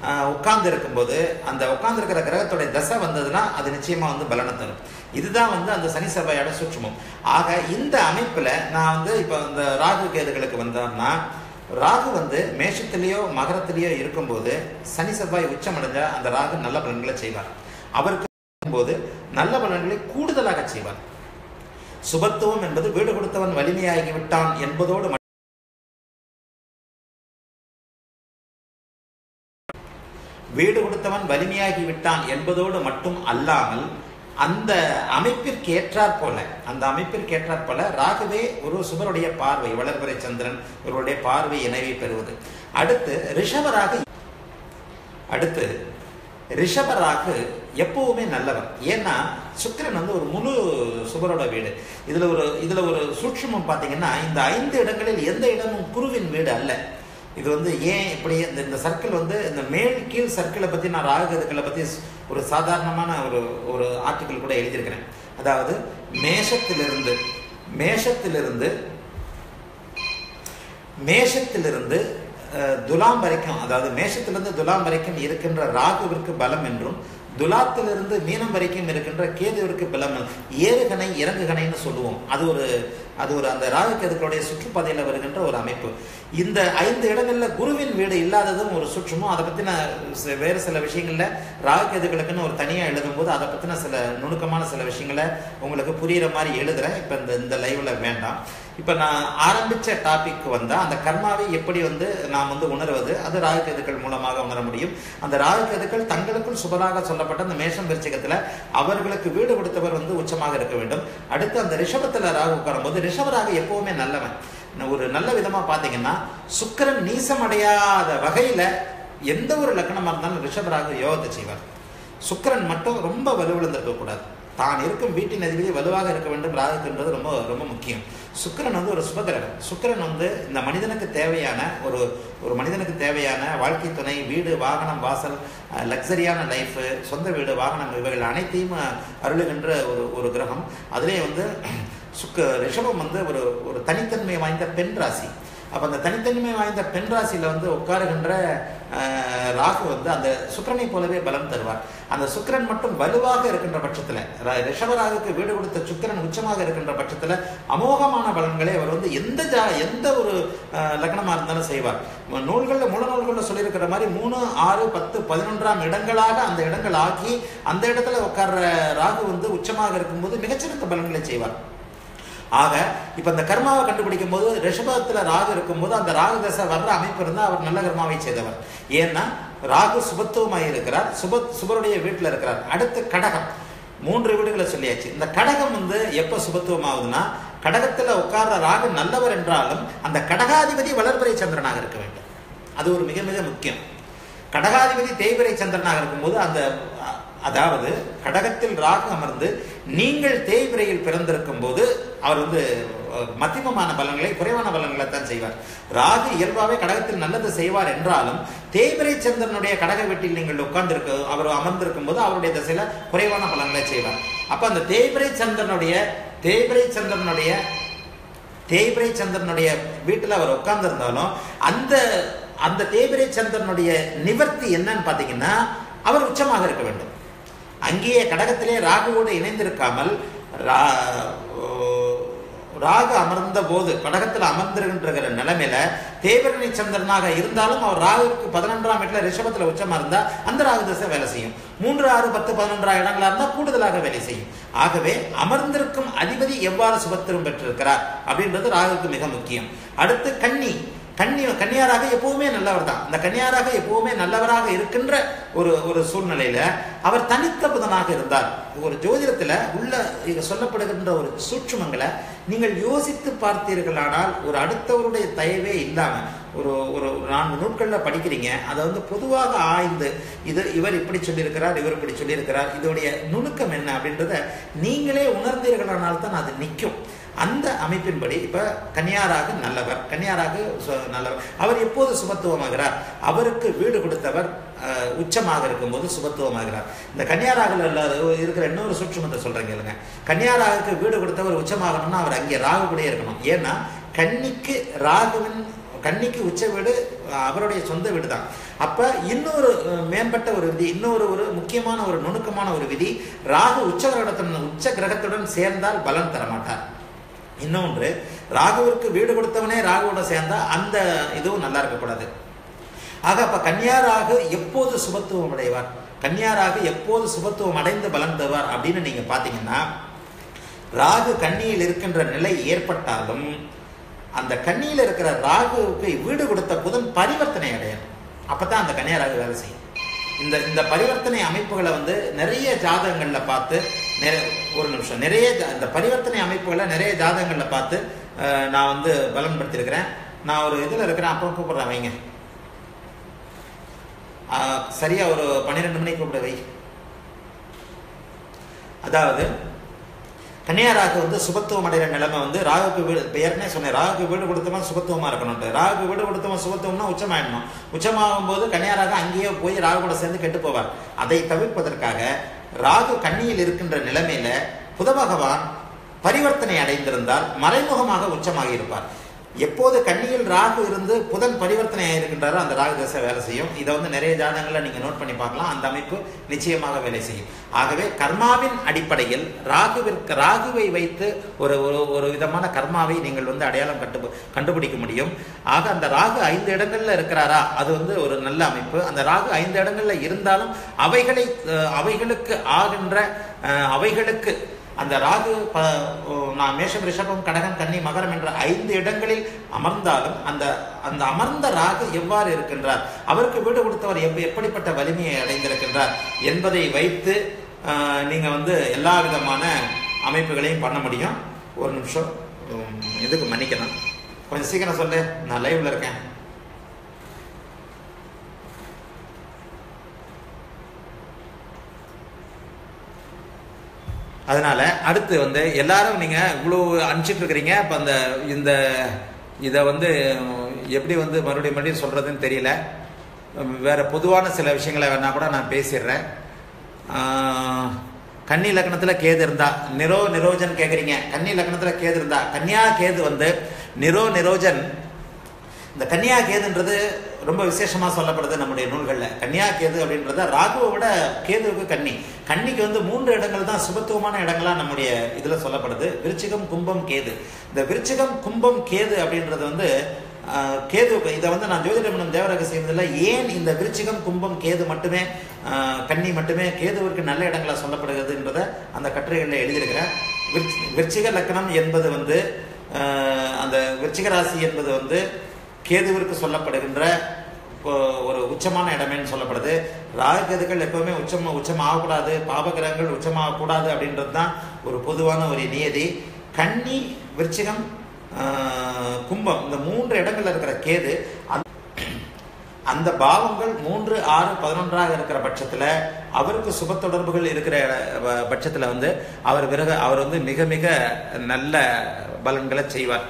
உட்கார்ந்து இருக்கும்போது அந்த உட்கார்ந்து இருக்கிற கிரகத்துடைய தசை வந்ததுன்னா அது நிச்சயமா வந்து பலனை தரும் இதுதான் வந்து அந்த சனி செவ்வாயோட சூட்சமம் ஆக இந்த அமைப்புல நான் வந்து இப்போ இந்த ராகு கேதுகளுக்கு வந்தோம்னா ராகு வந்து மேஷத்திலேயோ மகரத்திலேயோ இருக்கும்போது சனி செவ்வாய் உச்சமடைஞ்சா அந்த ராகு நல்ல பலன்களை செய்வார் அவருக்கு போது நல்ல பலன்களை கூடுதலாக செய்வார் சுபத்துவம் என்பது வீடு கொடுத்தவன் வலிமையாகி விட்டான் என்பதோடு மட்டும் வீடு கொடுத்தவன் வலிமையாகி விட்டான் என்பதோடு மட்டும் அல்லாமல் அந்த அமைப்பிற்கு ஏற்றாற் போல அந்த அமைப்பிற்கு ஏற்றாற் போல ராகுவே ஒரு சுபருடைய பார்வை வளர்பிறை சந்திரன் இவருடைய பார்வை இணைவை பெறுவது அடுத்து ரிஷபராகு அடுத்து ரிஷபராகு எப்பவுமே நல்லவர் ஏன்னா சுக்கிரன் வந்து ஒரு முழு சுபரோட வீடு இதுல ஒரு இதுல ஒரு சூட்சமம் பார்த்தீங்கன்னா இந்த ஐந்து இடங்களில் எந்த இடமும் குருவின் வீடு அல்ல இது வந்து ஏன் இப்படி இந்த இந்த சர்க்கிள் வந்து இந்த மேல் கீழ் சர்க்கிளை பற்றி நான் ராகுகதுக்களை பற்றி ஒரு சாதாரணமான ஒரு ஒரு ஆர்டிக்கிள் கூட எழுதியிருக்கிறேன் அதாவது மேஷத்திலிருந்து மேஷத்திலிருந்து மேஷத்திலிருந்து அஹ், துலாம் வரைக்கும் அதாவது மேஷத்திலிருந்து துலாம் வரைக்கும் இருக்கின்ற ராகுவிற்கு பலம் என்றும் துலாத்திலிருந்து மீனம் வரைக்கும் இருக்கின்ற கேதுவிற்கு பலம் ஏறுகணை இறங்குகணைன்னு சொல்லுவோம் அது ஒரு அது ஒரு அந்த ராகு கேதுக்களுடைய சுற்றுப்பாதையில் வருகின்ற ஒரு அமைப்பு இந்த ஐந்து இடங்கள்ல குருவின் வீடு இல்லாததும் ஒரு சுற்றுமும் அதை பத்தின ச- வேறு சில விஷயங்கள்ல ராகு கேதுகளுக்குன்னு ஒரு தனியா எழுதும் போது அதை பத்தின சில நுணுக்கமான சில விஷயங்களை உங்களுக்கு புரியுற மாதிரி எழுதுறேன் இப்ப இந்த இந்த லைவ்ல வேண்டாம் இப்ப நான் ஆரம்பிச்ச டாபிக் வந்தா அந்த கர்மாவை எப்படி வந்து நாம் வந்து உணர்வது அது ராகு கேதுக்கள் மூலமாக உணர முடியும் அந்த ராகு கேதுக்கள் தங்களுக்குள் சுபராக சொல்லப்பட்ட அந்த மேஷம் விருச்சிகத்துல அவர்களுக்கு வீடு கொடுத்தவர் வந்து உச்சமாக இருக்க வேண்டும் அடுத்து அந்த ரிஷபத்துல ராகு உட்காரும்போது ரிஷபராக எப்பவுமே நல்லவன் இன்னும் ஒரு நல்ல விதமா பாத்தீங்கன்னா சுக்கிரன் நீசமடையாத வகையில எந்த ஒரு லக்கணமா இருந்தாலும் ரிஷபராக யோகத்தை செய்வார் சுக்கிரன் மட்டும் ரொம்ப வலுவிழந்திருக்க கூடாது தான் இருக்கும் வீட்டின் அதிபதி வலுவாக இருக்க வேண்டும் ராகுக்குன்றது ரொம்ப ரொம்ப முக்கியம் சுக்கிரன் வந்து ஒரு சுபகிரகம் சுக்கிரன் வந்து இந்த மனிதனுக்கு தேவையான ஒரு ஒரு மனிதனுக்கு தேவையான வாழ்க்கை துணை வீடு வாகனம் வாசல் லக்ஸரியான லைஃபு சொந்த வீடு வாகனம் இவைகள் அனைத்தையும் அஹ், அருளுகின்ற ஒரு ஒரு கிரகம் அதுலேயே வந்து சுக்க ரிஷபம் வந்து ஒரு ஒரு தனித்தன்மை வாய்ந்த பெண் ராசி அப்போ அந்த தனித்தன்மை வாய்ந்த பெண் ராசியில வந்து உட்காருகின்ற அஹ், ராகு வந்து அந்த சுக்கிரனை போலவே பலம் தருவார் அந்த சுக்கிரன் மட்டும் வலுவாக இருக்கின்ற பட்சத்துல ர- ரிஷபராகுக்கு வீடு கொடுத்த சுக்கிரன் உச்சமாக இருக்கின்ற பட்சத்துல அமோகமான பலன்களை அவர் வந்து எந்த ஜா எந்த ஒரு அஹ், லக்னமா இருந்தாலும் செய்வார் ம- நூல்கள்ல மூல நூல்கள்ல சொல்லியிருக்கிற மாதிரி மூணு ஆறு பத்து பதினொன்றாம் இடங்களாக அந்த இடங்கள் ஆக்கி அந்த இடத்துல உட்கார்ற ராகு வந்து உச்சமாக இருக்கும்போது மிகச்சிறந்த பலன்களை செய்வார் ஆக இப்ப இந்த கர்மாவை கண்டுபிடிக்கும் போது ரிஷபத்துல ராகு இருக்கும்போது அந்த ராகு தசை வர்ற அமைப்பு இருந்தா அவர் நல்ல கர்மாவை செய்தவர் ஏன்னா ராகு சுபத்துவமாய் இருக்கிறார் சுப சுபருடைய வீட்டுல இருக்கிறார் அடுத்து கடகம் மூன்று வீடுகளை சொல்லியாச்சு இந்த கடகம் வந்து எப்ப சுபத்துவம் ஆகுதுன்னா கடகத்துல உட்கார்ற ராகு நல்லவர் என்றாலும் அந்த கடகாதிபதி வளர்பிறை சந்திரனாக இருக்க வேண்டும் அது ஒரு மிக மிக முக்கியம் கடகாதிபதி தேய்பிரை சந்திரனாக இருக்கும்போது அந்த அ- அதாவது கடகத்தில் ராகு அமர்ந்து நீங்கள் தேய்பிரையில் பிறந்திருக்கும் போது அவர் வந்து அஹ், மத்தியமமான பலன்களை குறைவான பலன்களை தான் செய்வார் ராகு இயல்பாவே கடகத்தில் நல்லது செய்வார் என்றாலும் தேய்பிரை சந்திரனுடைய கடக வீட்டில் நீங்கள் உட்கார்ந்திருக்க அவர் அமர்ந்திருக்கும் போது அவருடைய திசையில குறைவான பலன்களை செய்வார் அப்ப அந்த தேய்பிரை சந்திரனுடைய தேய்பிரை சந்திரனுடைய தேய்பிரை சந்திரனுடைய வீட்டில் அவர் உட்கார்ந்திருந்தாலும் அந்த அந்த தேய்பிரை சந்திரனுடைய நிவர்த்தி என்னன்னு பார்த்தீங்கன்னா அவர் உச்சமாக இருக்க வேண்டும் அங்கேயே கடகத்திலே ராகுவோடு இணைந்திருக்காமல் ரா- ஓ, ராகு அமர்ந்த போது கடகத்தில் அமர்ந்திருக்கின்ற நிலைமையில தேவரணி சந்திரனாக இருந்தாலும் அவர் ராகுக்கு பதினொன்றாம் வீட்டில் ரிஷபத்தில் உச்சமா இருந்தா அந்த ராகு தசை வேலை செய்யும் மூன்று ஆறு பத்து பதினொன்றாம் இடங்களா இருந்தா கூடுதலாக வேலை செய்யும் ஆகவே அமர்ந்திருக்கும் அதிபதி எவ்வாறு சுபத்திரம் பெற்றிருக்கிறார் அப்படின்றது ராகுக்கு மிக முக்கியம் அடுத்து கன்னி கன்னி கன்னியாராக எப்பவுமே நல்லவர் தான் அந்த கன்னியாராக எப்பவுமே நல்லவராக இருக்கின்ற ஒரு ஒரு சூழ்நிலையில அவர் தனித்த புதனாக இருந்தார் ஒரு ஜோதிடத்துல உள்ள இங்க சொல்லப்படுகின்ற ஒரு சூட்சுமங்களை நீங்கள் யோசித்து பார்த்தீர்களானால் ஒரு அடுத்தவருடைய தயவே இல்லாம ஒரு ஒரு ஒரு நான்கு நூட்கள்ல படிக்கிறீங்க அதை வந்து பொதுவாக ஆய்ந்து இது இவர் இப்படி சொல்லியிருக்கிறார் இவர் இப்படி சொல்லியிருக்கிறார் இதோடைய நுணுக்கம் என்ன அப்படின்றத நீங்களே உணர்ந்தீர்களானால் தான் அது நிற்கும் அந்த அமைப்பின்படி இப்ப கன்னியாராக நல்லவர் கன்னியாராக சு- நல்லவர் அவர் எப்போது சுபத்துவமாகிறார் அவருக்கு வீடு கொடுத்தவர் அஹ், உச்சமாக இருக்கும்போது சுபத்துவமாகிறார் இந்த கன்னியாராக இருக்கிற இன்னொரு சூட்சுமத்தை சொல்றேன் கேளுங்க கன்னியாராகுக்கு வீடு கொடுத்தவர் உச்சமாகணும்னா அவர் அங்கே ராகு கூட இருக்கணும் ஏன்னா கன்னிக்கு ராகுவின் கன்னிக்கு உச்ச வீடு அஹ், அவருடைய சொந்த வீடு தான் அப்ப இன்னொரு அஹ், மேம்பட்ட ஒரு விதி இன்னொரு ஒரு முக்கியமான ஒரு நுணுக்கமான ஒரு விதி ராகு உச்ச கிரகத்துடன் உச்ச கிரகத்துடன் சேர்ந்தால் பலன் தரமாட்டார் இன்னொன்று ராகுவிற்கு வீடு கொடுத்தவனே ராகுவோட சேர்ந்தா அந்த இதுவும் நல்லா இருக்கக்கூடாது ஆக அப்ப கன்னியா ராகு எப்போது சுபத்துவம் அடைவார் கன்னியா ராகு எப்போது சுபத்துவம் அடைந்து பலன் தருவார் அப்படின்னு நீங்க பாத்தீங்கன்னா ராகு கன்னியில் இருக்கின்ற நிலை ஏற்பட்டாலும் அந்த கன்னியில் இருக்கிற ராகுவுக்கு வீடு கொடுத்த புதன் பரிவர்த்தனை அடையணும் அப்பதான் அந்த கன்னியா ராகு வேலை செய்யும் இந்த இந்த பரிவர்த்தனை அமைப்புகளை வந்து நிறைய ஜாதகங்கள்ல பார்த்து நிறை- ஒரு நிமிஷம் நிறைய ஜா- இந்த பரிவர்த்தனை அமைப்புகளை நிறைய ஜாதகங்கள்ல பார்த்து அஹ், நான் வந்து பலன்படுத்தியிருக்கிறேன் நான் ஒரு இதுல இருக்கிறேன் அப்புறம் கூப்பிடுறேன் வைங்க ஆஹ், சரியா ஒரு பன்னிரெண்டு மணிக்கு கூப்பிட வை அதாவது கன்னியாராகு வந்து சுபத்துவம் அடைகிற நிலைமை வந்து ராகுக்கு வீடு இப்ப ஏற்கனவே சொன்னேன் ராகுக்கு வீடு கொடுத்தவன் சுபத்துவமா இருக்கணும்ட்டு ராகுக்கு வீடு கொடுத்தவன் சுபத்துவம்னா உச்சமாயிடணும் உச்சமாகும் போது கன்னியாராக அங்கேயே போய் ராகு கூட சேர்ந்து கெட்டு போவார் அதை தவிர்ப்பதற்காக ராகு கன்னியில் இருக்கின்ற நிலைமையில புத பகவான் பரிவர்த்தனை அடைந்திருந்தால் மறைமுகமாக உச்சமாகி இருப்பார் எப்போது கன்னியில் ராகு இருந்து புதன் பரிவர்த்தனை ஆயிருக்கின்றாரோ அந்த ராகு தசை வேலை செய்யும் இதை வந்து நிறைய ஜாதகங்கள்ல நீங்க நோட் பண்ணி பார்க்கலாம் அந்த அமைப்பு நிச்சயமாக வேலை செய்யும் ஆகவே கர்மாவின் அடிப்படையில் ராகுவிற்கு ராகுவை வைத்து ஒரு ஒரு ஒரு விதமான கர்மாவை நீங்கள் வந்து அடையாளம் கண்டு கண்டுபிடிக்க முடியும் ஆக அந்த ராகு ஐந்து இடங்கள்ல இருக்கிறாரா அது வந்து ஒரு நல்ல அமைப்பு அந்த ராகு ஐந்து இடங்கள்ல இருந்தாலும் அவைகளை அஹ், அவைகளுக்கு ஆகின்ற அஹ், அவைகளுக்கு அந்த ராகு ப- ஓ, நான் மேஷம் ரிஷபம் கடகம் கன்னி மகரம் என்ற ஐந்து இடங்களில் அமர்ந்தாலும் அந்த அந்த அமர்ந்த ராகு எவ்வாறு இருக்கின்றார் அவருக்கு வீடு கொடுத்தவர் எவ் எப்படிப்பட்ட வலிமையை அடைந்திருக்கின்றார் என்பதை வைத்து ஆஹ், நீங்க வந்து எல்லா விதமான அமைப்புகளையும் பண்ண முடியும் ஒரு நிமிஷம் உம், இதுக்கு மன்னிக்கணும் கொஞ்சம் சீக்கிரம் சொல்லு நான் லைவ்ல இருக்கேன் அதனால அடுத்து வந்து எல்லாரும் நீங்க இவ்வளோ அனுப்பிச்சிட்டு இருக்கிறீங்க இப்போ அந்த இந்த இதை வந்து எப்படி வந்து மறுபடியும் மறுபடியும் சொல்றதுன்னு தெரியல வேற பொதுவான சில விஷயங்களை வேணா கூட நான் பேசிடுறேன் ஆஹ், கன்னி லக்னத்துல கேது இருந்தா நிரோ நிரோஜன் கேக்குறீங்க கன்னி லக்னத்துல கேது இருந்தா கன்னியா கேது வந்து நிரோ நிரோஜன் இந்த கன்னியா கேதுன்றது ரொம்ப விசேஷமா சொல்லப்படுது நம்முடைய நூல்கள்ல கன்னியா கேது அப்படின்றத ராகுவை விட கேதுவுக்கு கன்னி கன்னிக்கு வந்து மூன்று இடங்கள் தான் சுபத்துவமான இடங்களா நம்முடைய இதுல சொல்லப்படுது விருச்சிகம் கும்பம் கேது இந்த விருச்சிகம் கும்பம் கேது அப்படின்றது வந்து ஆஹ், கேது இதை வந்து நான் ஜோதிடமனம் தேவரகசியத்தில் ஏன் இந்த விருச்சிகம் கும்பம் கேது மட்டுமே ஆஹ், கன்னி மட்டுமே கேதுவிற்கு நல்ல இடங்களா சொல்லப்படுகிறதுன்றத அந்த கட்டுரைகளில் எழுதியிருக்கிறேன் விருச்சி- விருச்சிக லக்னம் என்பது வந்து ஆஹ், அந்த விருச்சிக ராசி என்பது வந்து கேதுவிற்கு சொல்லப்படுகின்ற இப்போ ஒரு உச்சமான இடமேன்னு சொல்லப்படுது ராகுகேதுக்கள் எப்பவுமே உச்சம் உச்சம் ஆகக்கூடாது பாபகிரகங்கள் உச்சமாகக்கூடாது அப்படின்றது தான் ஒரு பொதுவான ஒரு நியதி கன்னி விருச்சிகம் ஆஹ், கும்பம் இந்த மூன்று இடங்கள்ல இருக்கிற கேது அந்த- அந்த பாவங்கள் மூன்று ஆறு பதினொன்றாக இருக்கிற பட்சத்துல அவருக்கு சுப தொடர்புகள் இருக்கிற அஹ், பட்சத்துல வந்து அவர் விரக அவர் வந்து மிக மிக நல்ல பலன்களை செய்வார்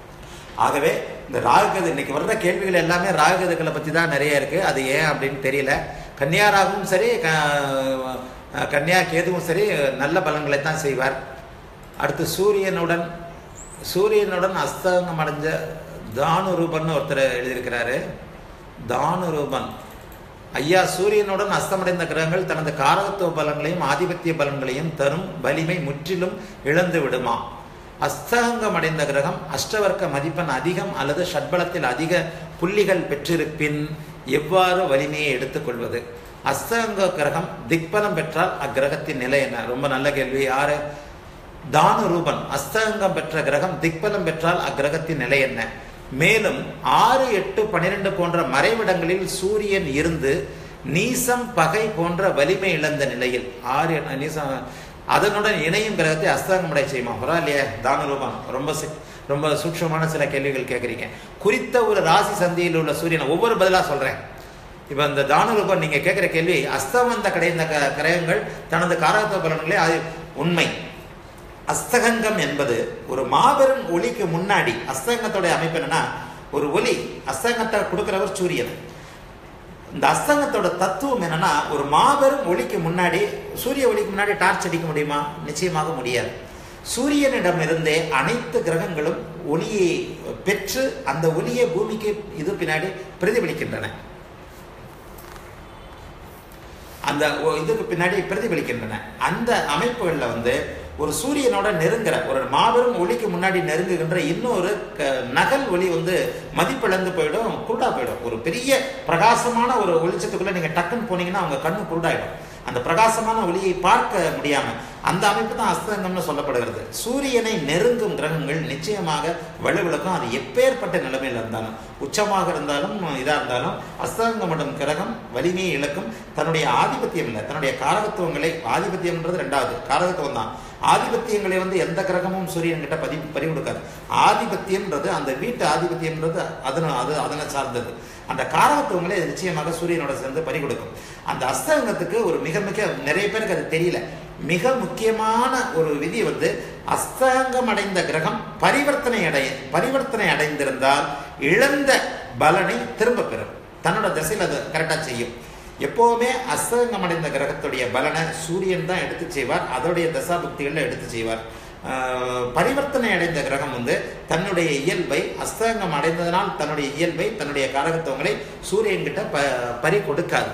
ஆகவே இந்த ராகுகது இன்னைக்கு வர்ற கேள்விகள் எல்லாமே ராகுகதுக்களை பத்தி தான் நிறைய இருக்கு அது ஏன் அப்படின்னு தெரியல கன்னியா ராகுவும் சரி க- கன்னியா கேதுவும் சரி நல்ல பலன்களை தான் செய்வார் அடுத்து சூரியனுடன் சூரியனுடன் அஸ்தங்கம் அடைஞ்ச தானுரூபன் ஒருத்தர் எழுதியிருக்கிறாரு தானுரூபன் ஐயா சூரியனுடன் அஸ்தமடைந்த கிரகங்கள் தனது காரகத்துவ பலன்களையும் ஆதிபத்திய பலன்களையும் தரும் வலிமை முற்றிலும் இழந்து விடுமா அஸ்தங்கம் அடைந்த கிரகம் அஷ்டவர்க்க மதிப்பெண் அதிகம் அல்லது ஷட்பலத்தில் அதிக புள்ளிகள் பெற்றிருப்பின் எவ்வாறு வலிமையை எடுத்துக்கொள்வது அஸ்தங்க கிரகம் திக்பலம் பெற்றால் அக்கிரகத்தின் நிலை என்ன ரொம்ப நல்ல கேள்வி யாரு தானு ரூபன் அஸ்தங்கம் பெற்ற கிரகம் திக்பலம் பெற்றால் அக்கிரகத்தின் நிலை என்ன மேலும் ஆறு எட்டு பன்னிரெண்டு போன்ற மறைவிடங்களில் சூரியன் இருந்து நீசம் பகை போன்ற வலிமை இழந்த நிலையில் ஆறு எட்டு- நீசம் அதனுடன் இணையும் கிரகத்தை அஸ்தங்கம் அடைய செய்யுமா பரவாயில்லையே தானு ரூபன் ரொம்ப சி- ரொம்ப சூட்சமான சில கேள்விகள் கேட்குறீங்க குறித்த ஒரு ராசி சந்தியில் உள்ள சூரியனை ஒவ்வொரு பதிலா சொல்றேன் இப்ப இந்த தானுரூபம் நீங்க கேட்கிற கேள்வி அஸ்தமந்த கடைந்த க- கிரகங்கள் தனது காரகத்துவ பலன்களே அது உண்மை அஸ்தகங்கம் என்பது ஒரு மாபெரும் ஒளிக்கு முன்னாடி அஸ்தங்கத்தோட அமைப்பு என்னன்னா ஒரு ஒளி அஸ்தங்கத்தை கொடுக்கிறவர் சூரியன் இந்த அஸ்தங்கத்தோட தத்துவம் என்னன்னா ஒரு மாபெரும் ஒளிக்கு முன்னாடி சூரிய ஒளிக்கு முன்னாடி டார்ச் அடிக்க முடியுமா நிச்சயமாக முடியாது சூரியனிடமிருந்தே அனைத்து கிரகங்களும் ஒளியை பெற்று அந்த ஒளியை பூமிக்கு இது பின்னாடி பிரதிபலிக்கின்றன அந்த ஒ- இதுக்கு பின்னாடி பிரதிபலிக்கின்றன அந்த அமைப்புகளில் வந்து ஒரு சூரியனோட நெருங்குற ஒரு மாபெரும் ஒளிக்கு முன்னாடி நெருங்குகின்ற இன்னொரு க- நகல் ஒளி வந்து மதிப்பிழந்து போயிடும் குருடா போயிடும் ஒரு பெரிய பிரகாசமான ஒரு வெளிச்சத்துக்குள்ள நீங்க டக்குன்னு போனீங்கன்னா அவங்க கண்ணு குருடாயிடும் அந்த பிரகாசமான ஒளியை பார்க்க முடியாம அந்த அமைப்பு தான் அஸ்தங்கம்னு சொல்லப்படுகிறது சூரியனை நெருங்கும் கிரகங்கள் நிச்சயமாக வலுவிளக்கும் அது எப்பேற்பட்ட நிலைமையில் இருந்தாலும் உச்சமாக இருந்தாலும் இதா இருந்தாலும் அஸ்தங்கமிடும் கிரகம் வலிமையை இழக்கும் தன்னுடைய ஆதிபத்தியம் இல்லை தன்னுடைய காரகத்துவங்களை ஆதிபத்தியம்ன்றது ரெண்டாவது காரகத்துவம் தான் ஆதிபத்தியங்களை வந்து எந்த கிரகமும் சூரியன் கிட்ட பதி பறி கொடுக்காது ஆதிபத்தியம்ன்றது அந்த வீட்டு ஆதிபத்தியம்ன்றது அதன அது அதனை சார்ந்தது அந்த காரகத்துவங்களை அது நிச்சயமாக சூரியனோட சேர்ந்து பறி கொடுக்கும் அந்த அஸ்தங்கத்துக்கு ஒரு மிக மிக நிறைய பேருக்கு அது தெரியல மிக முக்கியமான ஒரு விதி வந்து அஸ்தங்கம் அடைந்த கிரகம் பரிவர்த்தனை அடைய பரிவர்த்தனை அடைந்திருந்தால் இழந்த பலனை திரும்ப பெறும் தன்னோட திசையில் அது கரெக்டாக செய்யும் எப்போவுமே அஸ்தங்கம் அடைந்த கிரகத்துடைய பலனை சூரியன் தான் எடுத்து செய்வார் அதோடைய தசாபக்திகளில் எடுத்து செய்வார் ஆஹ் பரிவர்த்தனை அடைந்த கிரகம் வந்து தன்னுடைய இயல்பை அஸ்தங்கம் அடைந்ததனால் தன்னுடைய இயல்பை தன்னுடைய காரகத்துவங்களை சூரியன் கிட்ட ப பறி கொடுக்காது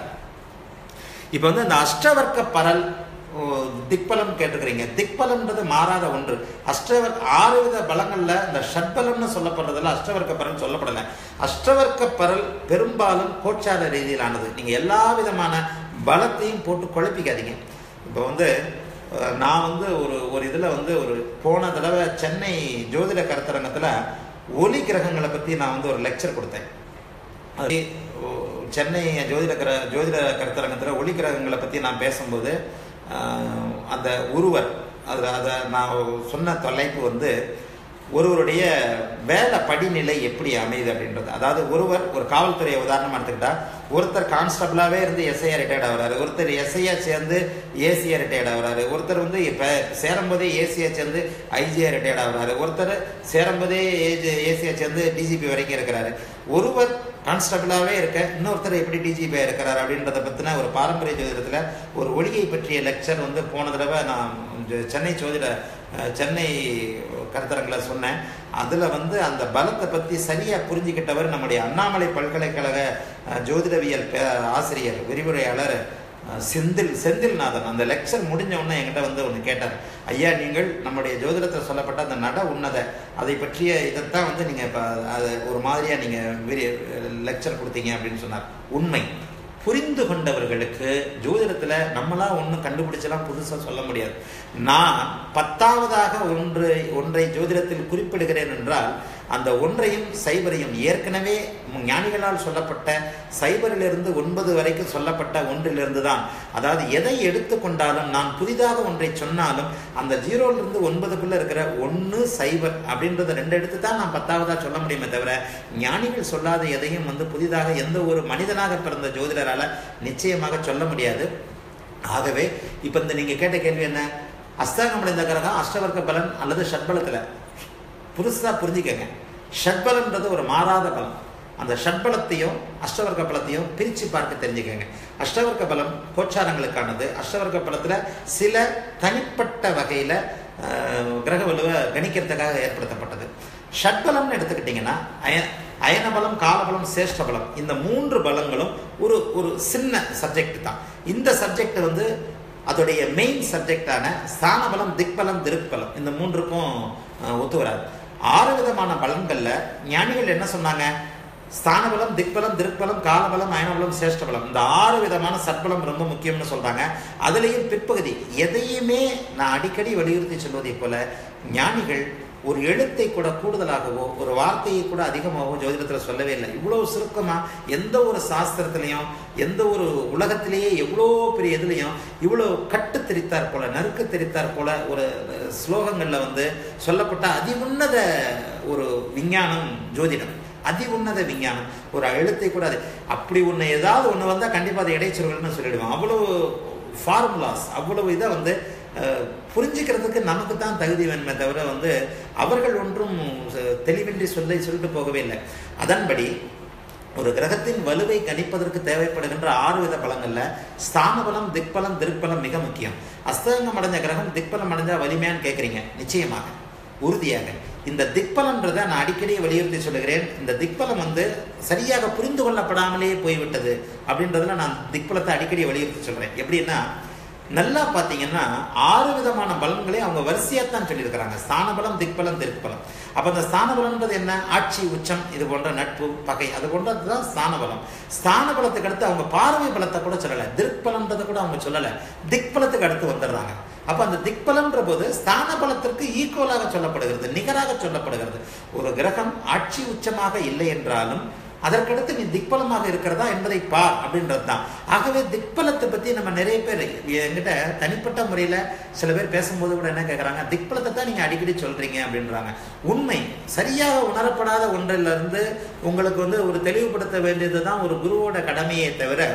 இப்போ வந்து இந்த அஷ்டவர்க்க பரல் ஓ, திக்பலம் கேட்டுக்கிறீங்க திக்பலம்ன்றது மாறாத ஒன்று அஷ்டவர் ஆறு வித பலங்கள்ல இந்த ஷட்பலம்னு சொல்லப்படுறதுல அஷ்டவர்க்க பரல் சொல்லப்படலை அஷ்டவர்க்க பரல் பெரும்பாலும் கோச்சார ரீதியிலானது நீங்க எல்லா விதமான பலத்தையும் போட்டு குழப்பிக்காதீங்க இப்போ வந்து அஹ், நான் வந்து ஒரு ஒரு இதில் வந்து ஒரு போன தடவை சென்னை ஜோதிட கருத்தரங்கத்தில் ஒலி கிரகங்களை பற்றி நான் வந்து ஒரு லெக்சர் கொடுத்தேன் அது ஓ, சென்னை ஜோதிட கர ஜோதிட கருத்தரங்கத்தில் ஒளி கிரகங்களை பற்றி நான் பேசும்போது ஆஹ், அந்த ஒருவர் அது அதை நான் சொன்ன தலைப்பு வந்து ஒருவருடைய வேலை படிநிலை எப்படி அமையுது அப்படின்றது அதாவது ஒருவர் ஒரு காவல்துறையை உதாரணமாக எடுத்துக்கிட்டா ஒருத்தர் கான்ஸ்டபிளாகவே இருந்து எஸ்ஐஆர் ரிட்டையர்ட் ஆகுறாரு ஒருத்தர் எஸ்ஐயா சேர்ந்து ஏசிஆர் ரிட்டையர்ட் ஆகுறாரு ஒருத்தர் வந்து இப்போ சேரும்போதே ஏசியா சேர்ந்து ஐஜிஆர் ரிட்டையர்ட் ஆகுறாரு ஒருத்தர் சேரும்போதே ஏஜ் ஏசியா சேர்ந்து டிஜிபி வரைக்கும் இருக்கிறாரு ஒருவர் கான்ஸ்டபிளாகவே இருக்க இன்னொருத்தர் எப்படி டிஜிபி இருக்கிறார் அப்படின்றத பற்றின ஒரு பாரம்பரிய ஜோதிடத்தில் ஒரு ஒளியை பற்றிய லெக்சர் வந்து போன தடவை நான் ஜ- சென்னை ஜோதிட அஹ், சென்னை கருத்தரங்கில் சொன்னேன் அதில் வந்து அந்த பலத்தை பற்றி சரியாக புரிஞ்சுக்கிட்டவர் நம்முடைய அண்ணாமலை பல்கலைக்கழக அஹ், ஜோதிடவியல் பே- ஆசிரியர் விரிவுரையாளர் அஹ், செந்தில் செந்தில்நாதன் அந்த லெக்சர் முடிஞ்ச உடனே என்கிட்ட வந்து ஒன்று கேட்டார் ஐயா நீங்கள் நம்முடைய ஜோதிடத்தில் சொல்லப்பட்ட அந்த நட உன்னத அதை பற்றிய இதைத்தான் வந்து நீங்கள் இப்போ அது ஒரு மாதிரியாக நீங்கள் விரி லெக்சர் கொடுத்தீங்க அப்படின்னு சொன்னார் உண்மை புரிந்து கொண்டவர்களுக்கு ஜோதிடத்தில் நம்மளா ஒன்றும் கண்டுபிடிச்சலாம் புதுசாக சொல்ல முடியாது நான் பத்தாவதாக ஒன்று ஒன்றை ஜோதிடத்தில் குறிப்பிடுகிறேன் என்றால் அந்த ஒன்றையும் சைபரையும் ஏற்கனவே ஞானிகளால் சொல்லப்பட்ட சைபரிலிருந்து ஒன்பது வரைக்கும் சொல்லப்பட்ட ஒன்றிலிருந்து தான் அதாவது எதை எடுத்துக்கொண்டாலும் நான் புதிதாக ஒன்றை சொன்னாலும் அந்த ஜீரோலிருந்து ஒன்பதுக்குள்ள இருக்கிற ஒன்று சைபர் அப்படின்றத ரெண்டு எடுத்து தான் நான் பத்தாவதா சொல்ல முடியுமே தவிர ஞானிகள் சொல்லாத எதையும் வந்து புதிதாக எந்த ஒரு மனிதனாக பிறந்த ஜோதிடரால நிச்சயமாக சொல்ல முடியாது ஆகவே இப்போ இந்த நீங்க கேட்ட கேள்வி என்ன அஸ்தாங்கம் அடைந்த கிரகம் அஷ்டவர்க்க பலன் அல்லது ஷட்பலத்துல புதுசா புரிஞ்சுக்கங்க ஷட்பலன்றது ஒரு மாறாத பலம் அந்த ஷட்பலத்தையும் அஷ்டவர்க்க பலத்தையும் பிரித்து பார்க்க தெரிஞ்சுக்கங்க அஷ்டவர்க்க பலம் கோச்சாரங்களுக்கானது அஷ்டவர்க்க பலத்துல சில தனிப்பட்ட வகையில அஹ், கிரக வலுவை கணிக்கிறதுக்காக ஏற்படுத்தப்பட்டது ஷட்பலம்னு எடுத்துக்கிட்டிங்கன்னா அய அயனபலம் காலபலம் சேஷ்ட பலம் இந்த மூன்று பலங்களும் ஒரு ஒரு சின்ன சப்ஜெக்ட் தான் இந்த சப்ஜெக்ட் வந்து அதோடைய மெயின் சப்ஜெக்டான ஸ்தானபலம் திக்பலம் திருப்பலம் இந்த மூன்றுக்கும் அஹ், ஒத்து வராது ஆறு விதமான பலன்கள்ல ஞானிகள் என்ன சொன்னாங்க ஸ்தானபலம் திக்பலம் திருப்பலம் காலபலம் அயனபலம் சேஷ்ட பலம் இந்த ஆறு விதமான சட்பலம் ரொம்ப முக்கியம்னு சொல்றாங்க அதுலேயும் பிற்பகுதி எதையுமே நான் அடிக்கடி வலியுறுத்தி சொல்வதைப் போல ஞானிகள் ஒரு எழுத்தை கூட கூடுதலாகவோ ஒரு வார்த்தையை கூட அதிகமாகவோ ஜோதிடத்தில் சொல்லவே இல்லை இவ்வளோ சுருக்கமா எந்த ஒரு சாஸ்திரத்திலையும் எந்த ஒரு உலகத்திலேயே எவ்வளோ பெரிய இதுலையும் இவ்வளோ கட்டு தெரித்தார் போல நறுக்கு தெரித்தார் போல ஒரு ஸ்லோகங்கள்ல வந்து சொல்லப்பட்ட அதி உன்னத ஒரு விஞ்ஞானம் ஜோதிடம் அதி உன்னத விஞ்ஞானம் ஒரு எழுத்தை கூட அது அப்படி ஒன்று ஏதாவது ஒன்று வந்தால் கண்டிப்பாக அது இடைச்சொல்கள்னு சொல்லிடுவோம் அவ்வளவு ஃபார்முலாஸ் அவ்வளவு இதை வந்து அஹ், புரிஞ்சுக்கிறதுக்கு நமக்கு தான் தகுதி வேணுமே தவிர வந்து அவர்கள் ஒன்றும் அஹ், தெளிவின்றி சொல்லை சொல்லிட்டு போகவே இல்லை அதன்படி ஒரு கிரகத்தின் வலுவை கணிப்பதற்கு தேவைப்படுகின்ற ஆறு வித பலங்கள்ல ஸ்தான பலம் திக்பலம் திருப்பலம் மிக முக்கியம் அஸ்தங்கம் அடைஞ்ச கிரகம் திக்பலம் அடைஞ்சா வலிமையான்னு கேட்குறீங்க நிச்சயமாக உறுதியாக இந்த திக்பலன்றதை நான் அடிக்கடி வலியுறுத்தி சொல்லுகிறேன் இந்த திக்பலம் வந்து சரியாக புரிந்து கொள்ளப்படாமலே போய்விட்டது அப்படின்றதுல நான் திக்பலத்தை அடிக்கடி வலியுறுத்தி சொல்றேன் எப்படின்னா நல்லா பார்த்தீங்கன்னா ஆறு விதமான பலன்களை அவங்க வரிசையாக தான் சொல்லியிருக்கிறாங்க ஸ்தான பலம் திக்பலம் திருப்பலம் அப்போ அந்த ஸ்தான பலன்றது என்ன ஆட்சி உச்சம் இது போன்ற நட்பு பகை அது போன்றது தான் ஸ்தான பலம் ஸ்தான பலத்துக்கு அடுத்து அவங்க பார்வை பலத்தை கூட சொல்லலை திருப்பலன்றதை கூட அவங்க சொல்லலை திக்பலத்துக்கு அடுத்து வந்துடுறாங்க அப்போ அந்த திக்பலன்ற போது ஸ்தான பலத்திற்கு ஈக்குவலாக சொல்லப்படுகிறது நிகராக சொல்லப்படுகிறது ஒரு கிரகம் ஆட்சி உச்சமாக இல்லை என்றாலும் அதற்கடுத்து நீ திக்பலமாக இருக்கிறதா என்பதை பார் அப்படின்றது தான் ஆகவே திக்பலத்தை பற்றி நம்ம நிறைய பேர் என்கிட்ட தனிப்பட்ட முறையில் சில பேர் பேசும்போது கூட என்ன கேட்குறாங்க திக்பலத்தை தான் நீங்கள் அடிக்கடி சொல்கிறீங்க அப்படின்றாங்க உண்மை சரியாக உணரப்படாத ஒன்றிலிருந்து உங்களுக்கு வந்து ஒரு தெளிவுபடுத்த வேண்டியது தான் ஒரு குருவோட கடமையே தவிர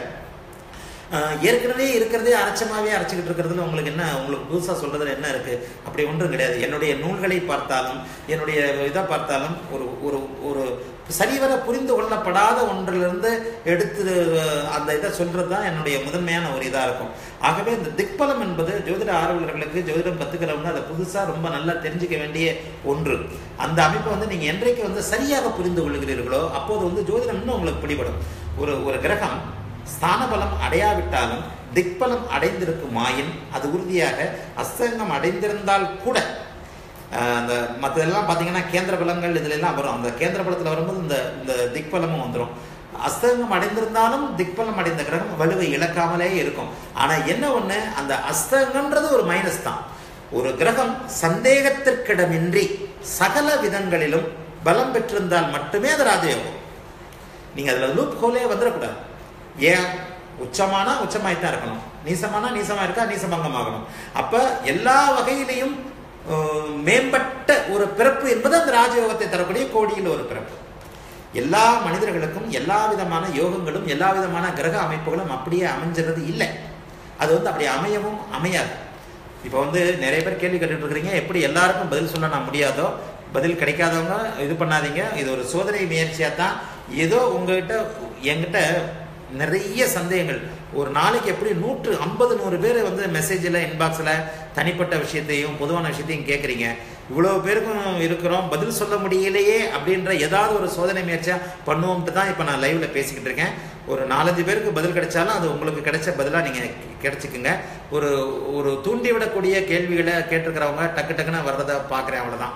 ஆஹ் ஏற்கனவே இருக்கிறதே அரைச்சமாவே அரைச்சிக்கிட்டு இருக்கிறதுல உங்களுக்கு என்ன உங்களுக்கு புதுசாக சொல்றதுல என்ன இருக்கு அப்படி ஒன்றும் கிடையாது என்னுடைய நூல்களை பார்த்தாலும் என்னுடைய இதை பார்த்தாலும் ஒரு ஒரு ஒரு சரிவர புரிந்து கொள்ளப்படாத ஒன்றிலிருந்து எடுத்து அஹ், அந்த இதை சொல்றது தான் என்னுடைய முதன்மையான ஒரு இதாக இருக்கும் ஆகவே இந்த திக்பலம் என்பது ஜோதிட ஆர்வலர்களுக்கு ஜோதிடம் கத்துக்கிறவங்க அதை புதுசாக ரொம்ப நல்லா தெரிஞ்சுக்க வேண்டிய ஒன்று அந்த அமைப்பை வந்து நீங்கள் என்றைக்கு வந்து சரியாக புரிந்து கொள்கிறீர்களோ அப்போது வந்து ஜோதிடம் இன்னும் உங்களுக்கு பிடிபடும் ஒரு ஒரு கிரகம் ஸ்தான பலம் அடையாவிட்டாலும் திக்பலம் அடைந்திருக்குமாயின் அது உறுதியாக அஸ்தங்கம் அடைந்திருந்தால் கூட ஆஹ், அந்த மற்றதெல்லாம் பார்த்தீங்கன்னா கேந்திர பலங்கள் இதுல எல்லாம் வரும் அந்த கேந்திர பலத்தில் வரும்போது இந்த இந்த திக்பலமும் வந்துடும் அஸ்தங்கம் அடைந்திருந்தாலும் திக்பலம் அடைந்த கிரகம் வலுவை இழக்காமலே இருக்கும் ஆனால் என்ன ஒன்று அந்த அஸ்தங்கன்றது ஒரு மைனஸ் தான் ஒரு கிரகம் சந்தேகத்திற்கிடமின்றி சகல விதங்களிலும் பலம் பெற்றிருந்தால் மட்டுமே அது ராஜயோகம் நீங்க அதுல லூப் ஹோலே வந்துடக்கூடாது ஏன் உச்சமானா உச்சமாயித்தான் இருக்கணும் நீசமானா நீசமா இருக்கா நீசபங்கமாகணும் அப்ப எல்லா வகையிலையும் அஹ், மேம்பட்ட ஒரு பிறப்பு என்பது அந்த ராஜயோகத்தை தரக்கூடிய கோடியில் ஒரு பிறப்பு எல்லா மனிதர்களுக்கும் எல்லா விதமான யோகங்களும் எல்லா விதமான கிரக அமைப்புகளும் அப்படியே அமைஞ்சிறது இல்லை அது வந்து அப்படி அமையவும் அமையாது இப்போ வந்து நிறைய பேர் கேள்வி கேட்டுட்டு இருக்கிறீங்க எப்படி எல்லாருக்கும் பதில் சொல்ல நான் முடியாதோ பதில் கிடைக்காதவங்க இது பண்ணாதீங்க இது ஒரு சோதனை முயற்சியாக தான் ஏதோ உங்ககிட்ட என்கிட்ட நிறைய சந்தேகங்கள் ஒரு நாளைக்கு எப்படி நூற்று ஐம்பது நூறு பேர் வந்து மெசேஜில் இன்பாக்ஸில் தனிப்பட்ட விஷயத்தையும் பொதுவான விஷயத்தையும் கேட்குறீங்க இவ்வளோ பேருக்கும் இருக்கிறோம் பதில் சொல்ல முடியலையே அப்படின்ற ஏதாவது ஒரு சோதனை முயற்சியாக பண்ணுவோம்ட்டு தான் இப்போ நான் லைவில் பேசிக்கிட்டு இருக்கேன் ஒரு நாலஞ்சு பேருக்கு பதில் கிடைச்சாலும் அது உங்களுக்கு கிடைச்ச பதிலாக நீங்கள் கிடைச்சிக்குங்க ஒரு ஒரு தூண்டி விடக்கூடிய கேள்விகளை கேட்டிருக்கிறவங்க டக்கு டக்குன்னு வர்றதை பார்க்குறேன் அவ்வளோதான்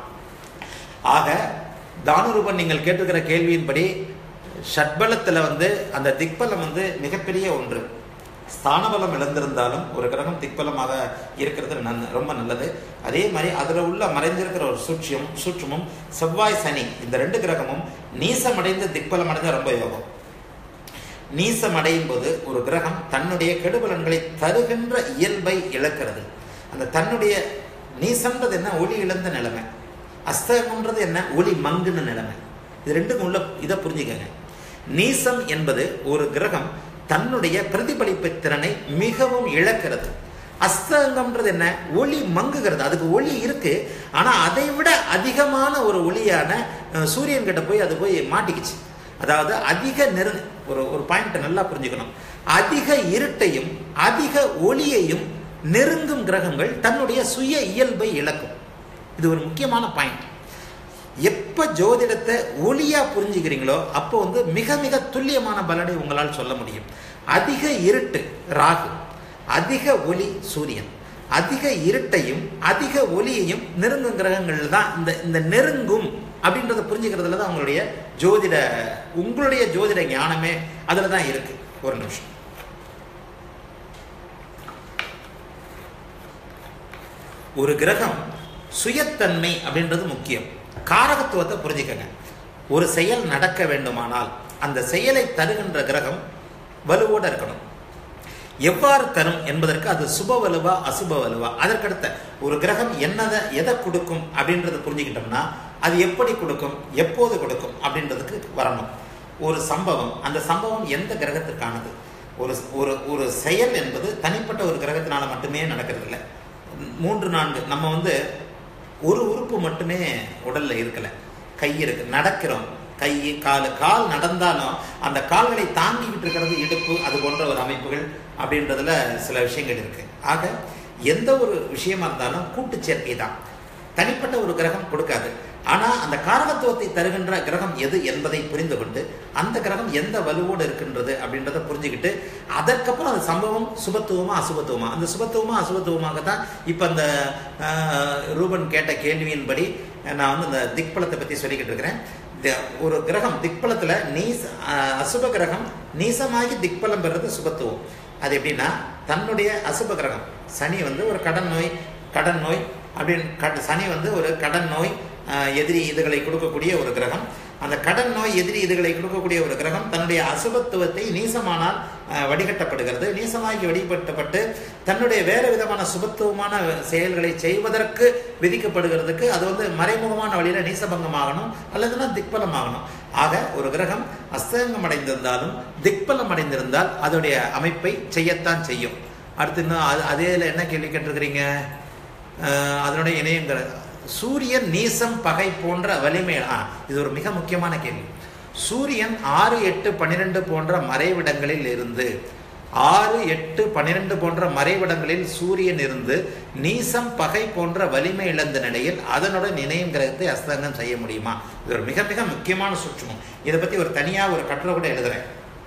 ஆக தானுரூபன் நீங்கள் கேட்டிருக்கிற கேள்வியின்படி ஷட்பலத்தில் வந்து அந்த திக்பலம் வந்து மிகப்பெரிய ஒன்று ஸ்தானபலம் இழந்திருந்தாலும் ஒரு கிரகம் திக்பலமாக இருக்கிறது நன் ரொம்ப நல்லது அதே மாதிரி அதில் உள்ள மறைந்திருக்கிற ஒரு சூட்சியம் சூட்சமும் செவ்வாய் சனி இந்த ரெண்டு கிரகமும் நீசமடைந்து திக்பலம் அடைந்த ரொம்ப யோகம் நீசம் அடையும் போது ஒரு கிரகம் தன்னுடைய கெடுபலன்களை தருகின்ற இயல்பை இழக்கிறது அந்த தன்னுடைய நீசம்ன்றது என்ன ஒளி இழந்த நிலைமை அஸ்தகம்ன்றது என்ன ஒளி மங்குன நிலைமை இது ரெண்டுக்கும் உள்ள இதை புரிஞ்சுக்கங்க நீசம் என்பது ஒரு கிரகம் தன்னுடைய பிரதிபலிப்பு திறனை மிகவும் இழக்கிறது அஸ்தங்கம்ன்றது என்ன ஒளி மங்குகிறது அதுக்கு ஒளி இருக்கு ஆனா அதை விட அதிகமான ஒரு ஒளியான அஹ், சூரியன் கிட்ட போய் அது போய் மாட்டிக்கிச்சு அதாவது அதிக நெரு ஒரு ஒரு பாயிண்ட் நல்லா புரிஞ்சுக்கணும் அதிக இருட்டையும் அதிக ஒளியையும் நெருங்கும் கிரகங்கள் தன்னுடைய சுய இயல்பை இழக்கும் இது ஒரு முக்கியமான பாயிண்ட் எப்ப ஜோதிடத்தை ஒளியா புரிஞ்சுக்கிறீங்களோ அப்போ வந்து மிக மிக துல்லியமான பலனை உங்களால் சொல்ல முடியும் அதிக இருட்டு ராகு அதிக ஒளி சூரியன் அதிக இருட்டையும் அதிக ஒளியையும் நெருங்கும் கிரகங்கள் தான் இந்த இந்த நெருங்கும் அப்படின்றத புரிஞ்சுக்கிறதுல தான் உங்களுடைய ஜோதிட உங்களுடைய ஜோதிட ஞானமே அதில் தான் இருக்கு ஒரு நிமிஷம் ஒரு கிரகம் சுயத்தன்மை அப்படின்றது முக்கியம் காரகத்துவத்தை புரிஞ்சுக்கங்க ஒரு செயல் நடக்க வேண்டுமானால் அந்த செயலை தருகின்ற கிரகம் வலுவோட இருக்கணும் எவ்வாறு தரும் என்பதற்கு அது சுப வலுவா அசுப வலுவா அதற்கடுத்த ஒரு கிரகம் என்னதை எதை கொடுக்கும் அப்படின்றத புரிஞ்சுக்கிட்டோம்னா அது எப்படி கொடுக்கும் எப்போது கொடுக்கும் அப்படின்றதுக்கு வரணும் ஒரு சம்பவம் அந்த சம்பவம் எந்த கிரகத்திற்கானது ஒரு ஒரு ஒரு செயல் என்பது தனிப்பட்ட ஒரு கிரகத்தினால மட்டுமே நடக்கிறது இல்லை மூன்று நான்கு நம்ம வந்து ஒரு உறுப்பு மட்டுமே உடல்ல இருக்கல கை இருக்கு நடக்கிறோம் கை கால் கால் நடந்தாலும் அந்த கால்களை தாங்கிக்கிட்டு இருக்கிறது இடுப்பு அது போன்ற ஒரு அமைப்புகள் அப்படின்றதுல சில விஷயங்கள் இருக்கு ஆக எந்த ஒரு விஷயமா இருந்தாலும் கூட்டு சேர்க்கை தான் தனிப்பட்ட ஒரு கிரகம் கொடுக்காது ஆனால் அந்த காரகத்துவத்தை தருகின்ற கிரகம் எது என்பதை புரிந்து கொண்டு அந்த கிரகம் எந்த வலுவோடு இருக்கின்றது அப்படின்றத புரிஞ்சுக்கிட்டு அதற்கப்புறம் அந்த சம்பவம் சுபத்துவமா அசுபத்துவமா அந்த சுபத்துவமா அசுபத்துவமாக தான் இப்போ அந்த ஆஹ், ரூபன் கேட்ட கேள்வியின்படி நான் வந்து அந்த திக்பலத்தை பற்றி சொல்லிக்கிட்டு இருக்கிறேன் இந்த ஒரு கிரகம் திக்பலத்தில் நீச ஆஹ், அசுப கிரகம் நீசமாகி திக்பலம் பெறுறது சுபத்துவம் அது எப்படின்னா தன்னுடைய அசுப கிரகம் சனி வந்து ஒரு கடன் நோய் கடன் நோய் அப்படின்னு கட- சனி வந்து ஒரு கடன் நோய் ஆஹ், எதிரி இதுகளை கொடுக்கக்கூடிய ஒரு கிரகம் அந்த கடன் நோய் எதிரி இதுகளை கொடுக்கக்கூடிய ஒரு கிரகம் தன்னுடைய அசுபத்துவத்தை நீசமானால் ஆஹ், வடிகட்டப்படுகிறது நீசமாகி வடிகட்டப்பட்டு தன்னுடைய வேறு விதமான சுபத்துவமான செயல்களை செய்வதற்கு விதிக்கப்படுகிறதுக்கு அது வந்து மறைமுகமான வழியில நீசபங்கமாகணும் அல்லதுன்னா திக்பலமாகணும் ஆக ஒரு கிரகம் அஸ்தங்கம் அடைந்திருந்தாலும் திக்பலம் அடைந்திருந்தால் அதோடைய அமைப்பை செய்யத்தான் செய்யும் அடுத்து இன்னும் அது அதேல என்ன கேள்வி கேட்டிருக்கிறீங்க ஆஹ் அதனுடைய இணையங்கிற சூரியன் நீசம் பகை போன்ற வலிமை ஆ இது ஒரு மிக முக்கியமான கேள்வி சூரியன் ஆறு எட்டு பன்னிரெண்டு போன்ற மறைவிடங்களில் இருந்து ஆறு எட்டு பன்னிரெண்டு போன்ற மறைவிடங்களில் சூரியன் இருந்து நீசம் பகை போன்ற வலிமை இழந்த நிலையில் அதனுடன் இணையும் கிரகத்தை அஸ்தங்கம் செய்ய முடியுமா இது ஒரு மிக மிக முக்கியமான சூட்சமம் இதை பத்தி ஒரு தனியா ஒரு கட்டுரை கூட எழுதுறேன்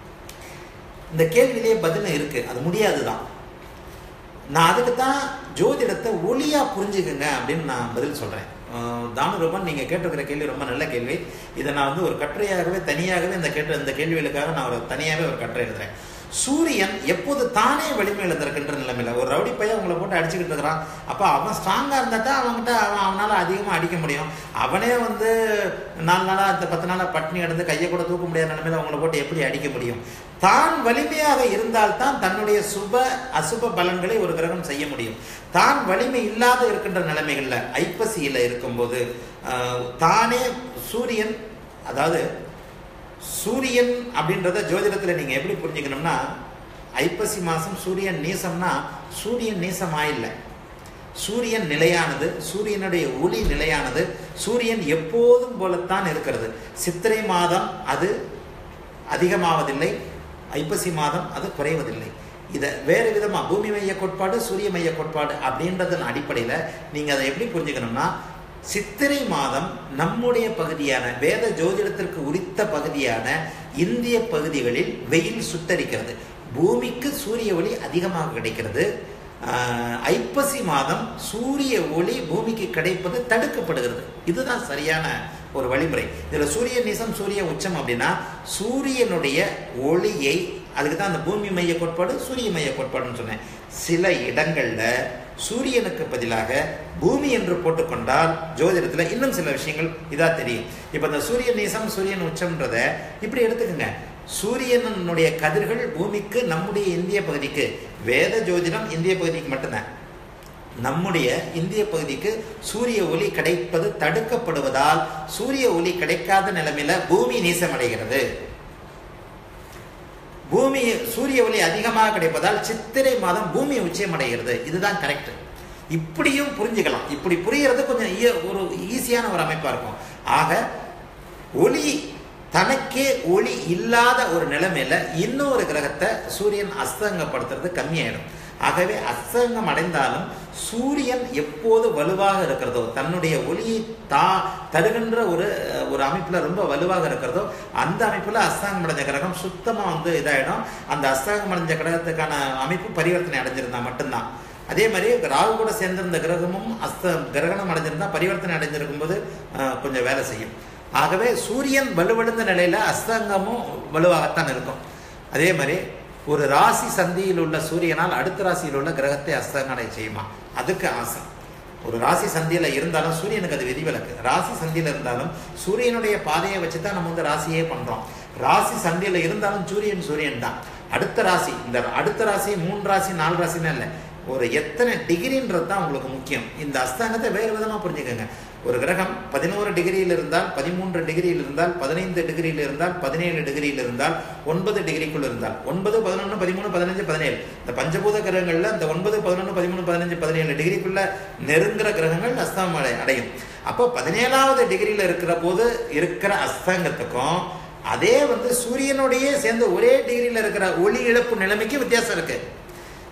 இந்த கேள்வியிலேயே பதில் இருக்கு அது முடியாதுதான் நான் அதுக்கு தான் ஜோதிடத்தை ஒளியா புரிஞ்சுக்குங்க அப்படின்னு நான் பதில் சொல்றேன் அஹ் தானுரூபன் நீங்க கேட்டிருக்கிற கேள்வி ரொம்ப நல்ல கேள்வி இதை நான் வந்து ஒரு கட்டுரையாகவே தனியாகவே இந்த கேட்ட இந்த கேள்விகளுக்காக நான் ஒரு தனியாகவே ஒரு கட்டுரை எழுதுறேன் சூரியன் எப்போது தானே வலிமை இழந்திருக்கின்ற நிலைமையில ஒரு ரவுடி பையன் உங்களை போட்டு அடிச்சுக்கிட்டு இருக்கிறான் அப்ப அவன் ஸ்ட்ராங்கா இருந்தா தான் அவன்கிட்ட அவன் அவனால அதிகமா அடிக்க முடியும் அவனே வந்து நாலு நாளா அந்த பத்து நாளா பட்டினி கிடந்து கையை கூட தூக்க முடியாத நிலைமையில அவங்கள போட்டு எப்படி அடிக்க முடியும் தான் வலிமையாக இருந்தால்தான் தன்னுடைய சுப அசுப பலன்களை ஒரு கிரகம் செய்ய முடியும் தான் வலிமை இல்லாத இருக்கின்ற நிலைமைகள்ல ஐப்பசியில இருக்கும்போது ஆஹ், தானே சூரியன் அதாவது சூரியன் அப்படின்றத ஜோதிடத்துல நீங்க எப்படி புரிஞ்சுக்கணும்னா ஐப்பசி மாசம் சூரியன் நீசம்னா சூரியன் நீசம் ஆயில்லை சூரியன் நிலையானது சூரியனுடைய ஒளி நிலையானது சூரியன் எப்போதும் போலத்தான் இருக்கிறது சித்திரை மாதம் அது அதிகமாவதில்லை ஐப்பசி மாதம் அது குறைவதில்லை இதை வேறு விதமா பூமி மைய கோட்பாடு சூரிய மைய கோட்பாடு அப்படின்றதன் அடிப்படையில் நீங்க அதை எப்படி புரிஞ்சுக்கணும்னா சித்திரை மாதம் நம்முடைய பகுதியான வேத ஜோதிடத்திற்கு உரித்த பகுதியான இந்திய பகுதிகளில் வெயில் சுட்டரிக்கிறது பூமிக்கு சூரிய ஒளி அதிகமாக கிடைக்கிறது ஆஹ், ஐப்பசி மாதம் சூரிய ஒளி பூமிக்கு கிடைப்பது தடுக்கப்படுகிறது இதுதான் சரியான ஒரு வழிமுறை இதுல சூரிய நீசம் சூரிய உச்சம் அப்படின்னா சூரியனுடைய ஒளியை அதுக்கு தான் அந்த பூமி மைய கோட்பாடு சூரிய மைய கோட்பாடுன்னு சொன்னேன் சில இடங்கள்ல சூரியனுக்கு பதிலாக பூமி என்று போட்டுக்கொண்டால் ஜோதிடத்துல இன்னும் சில விஷயங்கள் இதா தெரியும் இப்ப இந்த சூரிய நீசம் சூரியன் உச்சம்ன்றத இப்படி எடுத்துக்கோங்க சூரியனுடைய கதிர்கள் பூமிக்கு நம்முடைய இந்திய பகுதிக்கு வேத ஜோதிடம் இந்திய பகுதிக்கு மட்டும்தான் நம்முடைய இந்திய பகுதிக்கு சூரிய ஒளி கிடைப்பது தடுக்கப்படுவதால் சூரிய ஒளி கிடைக்காத நிலைமையில பூமி நீசமடைகிறது பூமி சூரிய ஒளி அதிகமாக கிடைப்பதால் சித்திரை மாதம் பூமி உச்சமடைகிறது இதுதான் கரெக்ட் இப்படியும் புரிஞ்சுக்கலாம் இப்படி புரியறது கொஞ்சம் ஈ- ஒரு ஈஸியான ஒரு அமைப்பா இருக்கும் ஆக ஒளி தனக்கே ஒளி இல்லாத ஒரு நிலைமையில இன்னொரு கிரகத்தை சூரியன் அஸ்தங்கப்படுத்துறது கம்மியாயிடும் ஆகவே அஸ்தங்கம் அடைந்தாலும் சூரியன் எப்போது வலுவாக இருக்கிறதோ தன்னுடைய ஒளியை தா தருகின்ற ஒரு அஹ், ஒரு அமைப்புல ரொம்ப வலுவாக இருக்கிறதோ அந்த அமைப்புல அஸ்தாங்கம் அடைஞ்ச கிரகம் சுத்தமா வந்து இதாயிடும் அந்த அஸ்தாங்கம் அடைஞ்ச கிரகத்துக்கான அமைப்பு பரிவர்த்தனை அடைஞ்சிருந்தா மட்டும்தான் அதே மாதிரி ராகு கூட சேர்ந்திருந்த கிரகமும் அஸ்த கிரகணம் அடைஞ்சிருந்தா பரிவர்த்தனை அடைஞ்சிருக்கும் போது அஹ், கொஞ்சம் வேலை செய்யும் ஆகவே சூரியன் வலுவடைந்த நிலையில அஸ்தங்கமும் வலுவாகத்தான் இருக்கும் அதே மாதிரி ஒரு ராசி சந்தியில் உள்ள சூரியனால் அடுத்த ராசியில் உள்ள கிரகத்தை அஸ்தங்கடை செய்யுமா அதுக்கு ஆசை ஒரு ராசி சந்தியில இருந்தாலும் சூரியனுக்கு அது விதிவிலக்கு ராசி சந்தியில இருந்தாலும் சூரியனுடைய பாதையை வச்சு தான் நம்ம வந்து ராசியே பண்றோம் ராசி சந்தியில இருந்தாலும் சூரியன் சூரியன் தான் அடுத்த ராசி இந்த அடுத்த ராசி மூணு ராசி நாலு ராசின்னு இல்லை ஒரு எத்தனை டிகிரின்றது தான் உங்களுக்கு முக்கியம் இந்த அஸ்தாங்கத்தை வேறு விதமா புரிஞ்சுக்கோங்க ஒரு கிரகம் பதினோரு டிகிரியில் இருந்தால் பதிமூன்று டிகிரியில் இருந்தால் பதினைந்து டிகிரியில் இருந்தால் பதினேழு டிகிரியில் இருந்தால் ஒன்பது டிகிரிக்குள் இருந்தால் ஒன்பது பதினொன்று பதிமூணு பதினஞ்சு பதினேழு இந்த பஞ்சபூத கிரகங்கள்ல இந்த ஒன்பது பதினொன்று பதிமூணு பதினஞ்சு பதினேழு டிகிரிக்குள்ள நெருங்குற கிரகங்கள் அஸ்தம் அடை- அடையும் அப்போ பதினேழாவது டிகிரியில் இருக்கிற போது இருக்கிற அஸ்தங்கத்துக்கும் அதே வந்து சூரியனுடைய சேர்ந்து ஒரே டிகிரியில் இருக்கிற ஒளி இழப்பு நிலைமைக்கு வித்தியாசம் இருக்கு